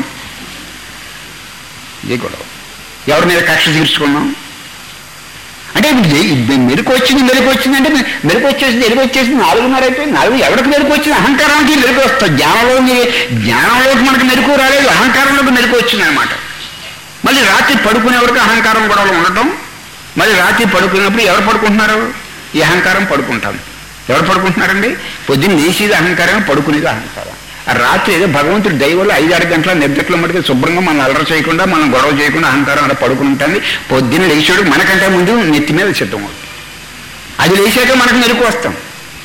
Speaker 1: ఇది గొడవ ఎవరి మీద కక్ష తీర్చుకున్నాం అంటే ఇప్పుడు ఏ- ఇప్పుడు మెరుకు వచ్చింది మెరుకు వచ్చింది అంటే మె- మెరుకు వచ్చేసింది మెరుకు వచ్చేసింది నాలుగున్నర అయిపోయింది నాలుగు ఎవరికి మెరుకు వచ్చింది అహంకారానికి మెరుకు వస్తుంది జ్ఞానంలో మీ- జ్ఞానంలోకి మనకి మెరుకు రాలేదు అహంకారంలోకి మెరుకు వచ్చింది అనమాట మళ్ళీ రాత్రి పడుకునే వరకు అహంకారం గొడవలు ఉండటం మళ్ళీ రాత్రి పడుకున్నప్పుడు ఎవరు పడుకుంటున్నారు ఈ అహంకారం పడుకుంటాం ఎవరు పడుకుంటున్నారండి పొద్దున్న లేచేది అహంకారం పడుకునేది అహంకారం ఆ రాత్రి ఏదో భగవంతుడు దైవంలో ఐదు ఆరు గంటల నిద్రలో మటుకు శుభ్రంగా మనం అల్లరి చేయకుండా మనం గొడవ చేయకుండా అహంకారం అలా పడుకుని ఉంటుంది పొద్దున్న లేచాడు మనకంటే ముందు నెత్తి మీద సిద్ధం అవుతుంది అది లేచాక మనకు మెరుకు వస్తాం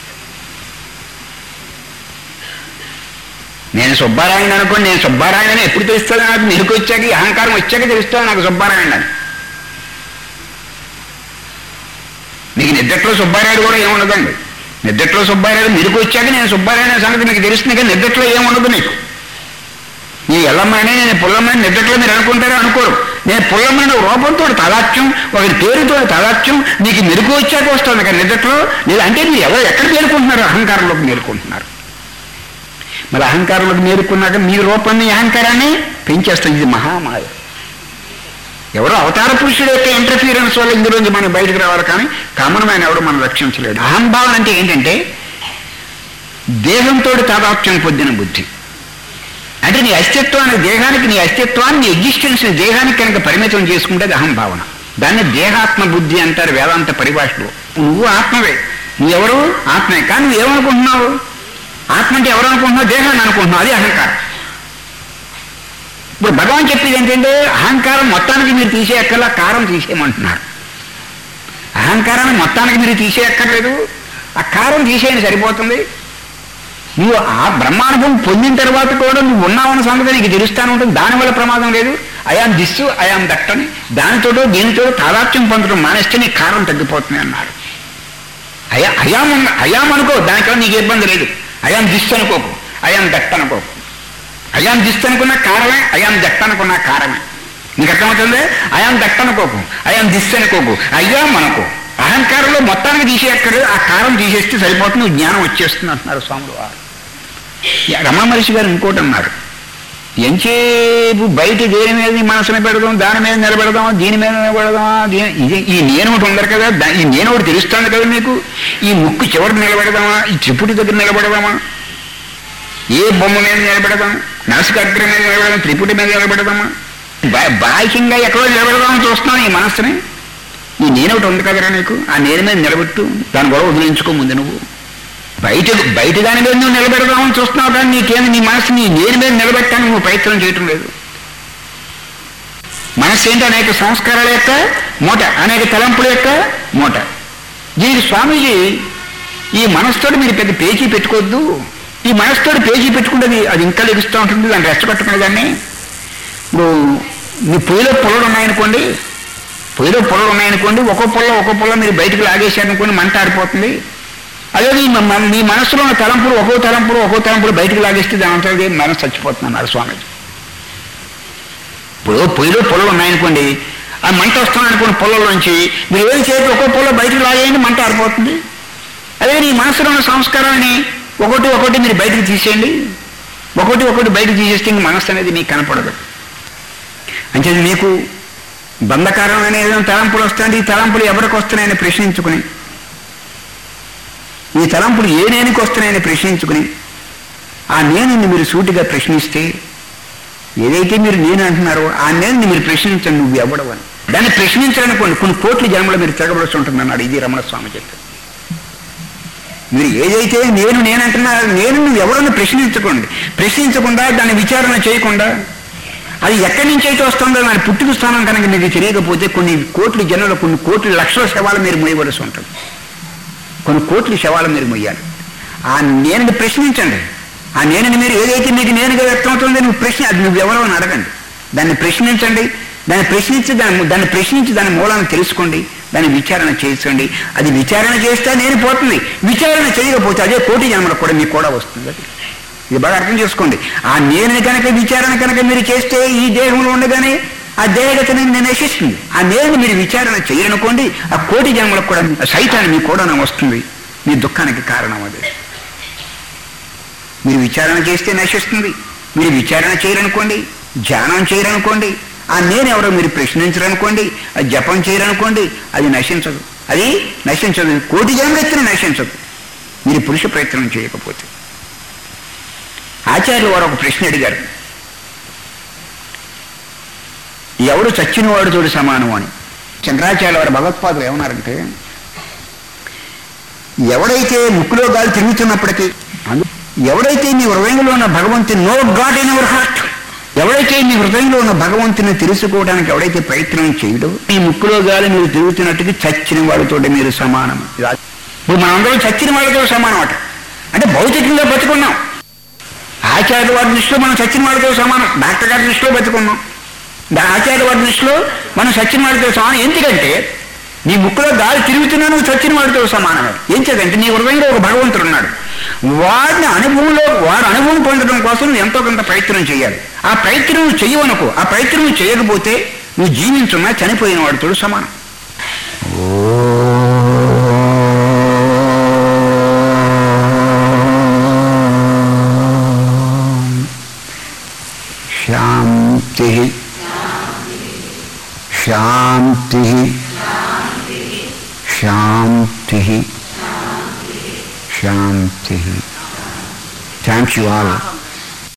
Speaker 1: నేను సుబ్బారాయణ అనుకోండి నేను సుబ్బారాయణ అని ఎప్పుడు తెలుస్తుంది నాకు మెరుకు వచ్చాక ఈ అహంకారం వచ్చాక తెలుస్తుంది నాకు సుబ్బారాయణ అని మీకు నిద్రలో సుబ్బారాయుడు కూడా ఏముండదండి నిద్రలో సుబ్బారాయుడు మెరుకు వచ్చాక నేను సుబ్బారాయణ సంగతి మీకు తెలుస్తుంది కానీ నిద్రలో ఏముండదు నీకు నీ ఎల్లమ్మని నేను పుల్లమ్మని నిద్రలో మీరు అనుకుంటారో అనుకోరు నేను పుల్లమ్మని ఒక రూపంతో తదాత్యం ఒక పేరుతో తదాత్యం నీకు మెరుగు వచ్చాక వస్తుంది కానీ నిద్రలో లేదు అంటే మీరు ఎవరు ఎక్కడ మేలుకుంటున్నారు అహంకారంలోకి మేలుకుంటున్నారు మరి అహంకారంలోకి మేలుకున్నాక మీ రూపాన్ని అహంకారాన్ని పెంచేస్తుంది ఇది మహామాయ ఎవరో అవతార పురుషుడు యొక్క ఇంటర్ఫీరెన్స్ వల్ల ఇందులోంచి మనం బయటకు రావాలి కానీ కామనమైన ఎవడు మనం రక్షించలేడు అహంభావన అంటే ఏంటంటే దేహంతో తాదాత్యం పొందిన బుద్ధి అంటే నీ అస్తిత్వాన్ని దేహానికి నీ అస్తిత్వాన్ని నీ ఎగ్జిస్టెన్స్ దేహానికి కనుక పరిమితం చేసుకుంటే అది అహంభావన దాన్ని దేహాత్మ బుద్ధి అంటారు వేదాంత పరిభాషలో నువ్వు ఆత్మవే నువ్వెవరు ఆత్మే కానీ నువ్వు ఏమనుకుంటున్నావు ఆత్మ అంటే ఎవరు అనుకుంటున్నావు దేహాన్ని అనుకుంటున్నావు అది అహంకారం ఇప్పుడు భగవాన్ చెప్పేది ఏంటంటే అహంకారం మొత్తానికి మీరు తీసేయక్కర్లా కారం తీసేయమంటున్నారు అహంకారాన్ని మొత్తానికి మీరు తీసేయక్కర్లేదు ఆ కారం తీసేయని సరిపోతుంది నువ్వు ఆ బ్రహ్మానుభవం పొందిన తర్వాత కూడా నువ్వు ఉన్నావన్న సంగతి నీకు తెలుస్తాను ఉంటుంది దానివల్ల ప్రమాదం లేదు అయాం దిస్సు అయాం దట్టని దానితోటో దీనితో తాదాత్యం పొందడం మానేస్తే నీ కారం తగ్గిపోతుంది అన్నారు అయా అయాం ఉన్న- అయాం అనుకో దానికో నీకు ఇబ్బంది లేదు అయాం దిస్సు అనుకోకు అయాం దట్ట అనుకోకు అయాం దిస్తు అనుకున్న కారమే అయాం దట్ట అనుకున్న కారమే నీకు అర్థమవుతుంది అయాం దట్ట అనుకోకు అయాం దిస్తు అనుకోకు అయ్యాం అనుకో అహంకారంలో మొత్తానికి తీసేయక్కర్లేదు ఆ కారం తీసేస్తే సరిపోతుంది నువ్వు జ్ఞానం వచ్చేస్తుంది అంటున్నారు స్వాములు వారు రమణ మహర్షి గారు ఇంకోటి అన్నారు ఎంచేపు బయట దేని మీద నీ మనసుని పెడదాం దాని మీద నిలబెడదాం దీని మీద నిలబెడదామా దీని ఇది ఈ నేను ఒకటి ఉంది కదా దా- ఈ నేను ఒకటి తెలుస్తుంది కదా మీకు ఈ ముక్కు చివరి నిలబెడదామా ఈ త్రిపుటి దగ్గర నిలబెడదామా ఏ బొమ్మ మీద నిలబెడదాం నాసికాగ్ర మీద నిలబెడదాం త్రిపుటి మీద నిలబెడదామా బా- బాహ్యంగా ఎక్కడో నిలబెడదామని చూస్తున్నాను ఈ మనస్సుని ఈ నేను ఒకటి ఉంది కదరా నీకు ఆ నేను మీద నిలబెట్టు దాని గొడవ వదిలించుకో ముందు నువ్వు బయట బయట దాని మీద నువ్వు నిలబెడదామని చూస్తున్నావు కానీ నీకేంది నీ మనసు నీ నేను మీద నిలబెట్టడానికి నువ్వు ప్రయత్నం చేయటం లేదు మనస్సు ఏంటి అనేక సంస్కారాల యొక్క మూట అనేక తలంపుల యొక్క మూట దీనికి స్వామీజీ ఈ మనసుతోటి మీరు పెద్ద పేచీ పెట్టుకోవద్దు ఈ మనసుతోటి పేచీ పెట్టుకుంటే అది ఇంకా లెగుస్తూ ఉంటుంది దాన్ని రెచ్చగొట్టుకునే దాన్ని ఇప్పుడు మీ పొయ్యిలో పొలలు ఉన్నాయనుకోండి పొయ్యిలో పొలలు ఉన్నాయనుకోండి ఒక్కో పొల్ల ఒక్కో పొల్ల మీరు బయటకు లాగేశారనుకోండి మంట ఆరిపోతుంది అదే మీ మ- మ- మీ మనసులో ఉన్న తలంపులు ఒక్కో తలంపులు ఒక్కో తలంపులు బయటకు లాగేస్తే దాని అంతా మనసు చచ్చిపోతున్నారు స్వామీజీ ఇప్పుడు పొయ్యిలో పొలలు ఉన్నాయనుకోండి ఆ మంట వస్తున్నాయనుకోండి పొలంలోంచి మీరు ఏం చేయదు ఒక్కో పొల బయటకు లాగేయండి మంట ఆరిపోతుంది అదే నీ మనసులో ఉన్న సంస్కారాన్ని ఒకటి ఒకటి మీరు బయటకు తీసేయండి ఒకటి ఒకటి బయటకు తీసేస్తే ఇంక మనస్సు అనేది మీకు కనపడదు అంటే మీకు బంధకారం అనే ఏదైనా తలంపులు వస్తాయంటే ఈ తలంపులు ఎవరికి వస్తున్నాయని ప్రశ్నించుకుని ఈ తలంపులు ఏ నేనుకి వస్తున్నాయని ప్రశ్నించుకుని ఆ నేనుని మీరు సూటిగా ప్రశ్నిస్తే ఏదైతే మీరు నేను అంటున్నారో ఆ నేను మీరు ప్రశ్నించండి నువ్వు ఎవడవని దాన్ని ప్రశ్నించాలనుకోండి కొన్ని కోట్ల జన్మలో మీరు తిరగవలసి ఉంటుంది అన్నాడు ఇది రమణ స్వామి చెప్పారు మీరు ఏదైతే నేను నేనంటున్నారో నేను నువ్వు ఎవరన్నా ప్రశ్నించకండి ప్రశ్నించకుండా దాన్ని విచారణ చేయకుండా అది ఎక్కడి నుంచి అయితే వస్తుందో దాని పుట్టుక స్థానం కనుక మీకు తెలియకపోతే కొన్ని కోట్ల జనులు కొన్ని కోట్ల లక్షల శవాలు మీరు మోయవలసి ఉంటుంది కొన్ని కోట్ల శవాలు మీరు మొయ్యాలి ఆ నేను ప్రశ్నించండి ఆ నేను మీరు ఏదైతే మీకు నేనుగా వ్యక్తమవుతుందో నువ్వు ప్రశ్న అది నువ్వు ఎవరో అని అడగండి దాన్ని ప్రశ్నించండి దాన్ని ప్రశ్నించి దాన్ని దాన్ని ప్రశ్నించి దాని మూలాన్ని తెలుసుకోండి దాన్ని విచారణ చేయించండి అది విచారణ చేస్తే నేను పోతుంది విచారణ చేయకపోతే అదే కోటి జన్మలకు కూడా మీకు కూడా వస్తుంది అది ఇది బాగా అర్థం చేసుకోండి ఆ నేను కనుక విచారణ కనుక మీరు చేస్తే ఈ దేహంలో ఉండగానే ఆ దేహగతిని నేను నశిస్తుంది ఆ నేను మీరు విచారణ చేయనుకోండి ఆ కోటి జన్మలకు కూడా సైతాన్ని మీకు కూడా వస్తుంది మీ దుఃఖానికి కారణం అది మీరు విచారణ చేస్తే నశిస్తుంది మీరు విచారణ చేయరనుకోండి ధ్యానం చేయరనుకోండి ఆ నేను ఎవరో మీరు ప్రశ్నించరనుకోండి అది జపం చేయరనుకోండి అది నశించదు అది నశించదు కోటి జన్మెత్తిన నశించదు మీరు పురుష ప్రయత్నం చేయకపోతే ఆచార్యులు వారు ఒక ప్రశ్న అడిగారు ఎవడు చచ్చిన వాడితోడు సమానం అని చంద్రాచార్య వారు భగవత్పాదులు ఏమన్నారంటే ఎవడైతే ముక్కులో గాలి తిరుగుతున్నప్పటికీ అందు- ఎవడైతే నీ హృదయంలో ఉన్న భగవంతుని know God in our heart ఎవడైతే నీ హృదయంలో ఉన్న భగవంతుని తెలుసుకోవడానికి ఎవడైతే ప్రయత్నం చేయడో నీ ముక్కులో గాలి మీరు తిరుగుతున్నట్టుగా చచ్చిన వాడితో మీరు సమానం ఇది- ఇప్పుడు మనందరం చచ్చిన వాళ్ళతో సమానం అట అంటే భౌతికంగా బతుకున్నాం ఆచార్య వారి దృష్టిలో మనం చచ్చిన వాడితో సమానం డాక్టర్ గారి దృష్టిలో బతుకున్నాం దా- ఆచార్య వారి దృష్టిలో మనం చచ్చిన వాడితో సమానం ఎందుకంటే నీ ముక్కులో గాలి తిరుగుతున్నా నువ్వు చచ్చిన వాడితో సమానమే ఎంచేదంటే నీ హృదయంలో ఒక భగవంతుడు ఉన్నాడు వాడిని అనుభవంలో వాడు అనుభవం పొందడం కోసం నువ్వు ఎంతో కొంత ప్రయత్నం చేయాలి ఆ ప్రయత్నం నువ్వు చెయ్యవనుకో ఆ ప్రయత్నం నువ్వు చేయకపోతే నువ్వు జీవించున్నా చనిపోయిన వాడితో సమానం శాంతి శాంతి శాంతి శాంతి థ్యాంక్ యూ ఆల్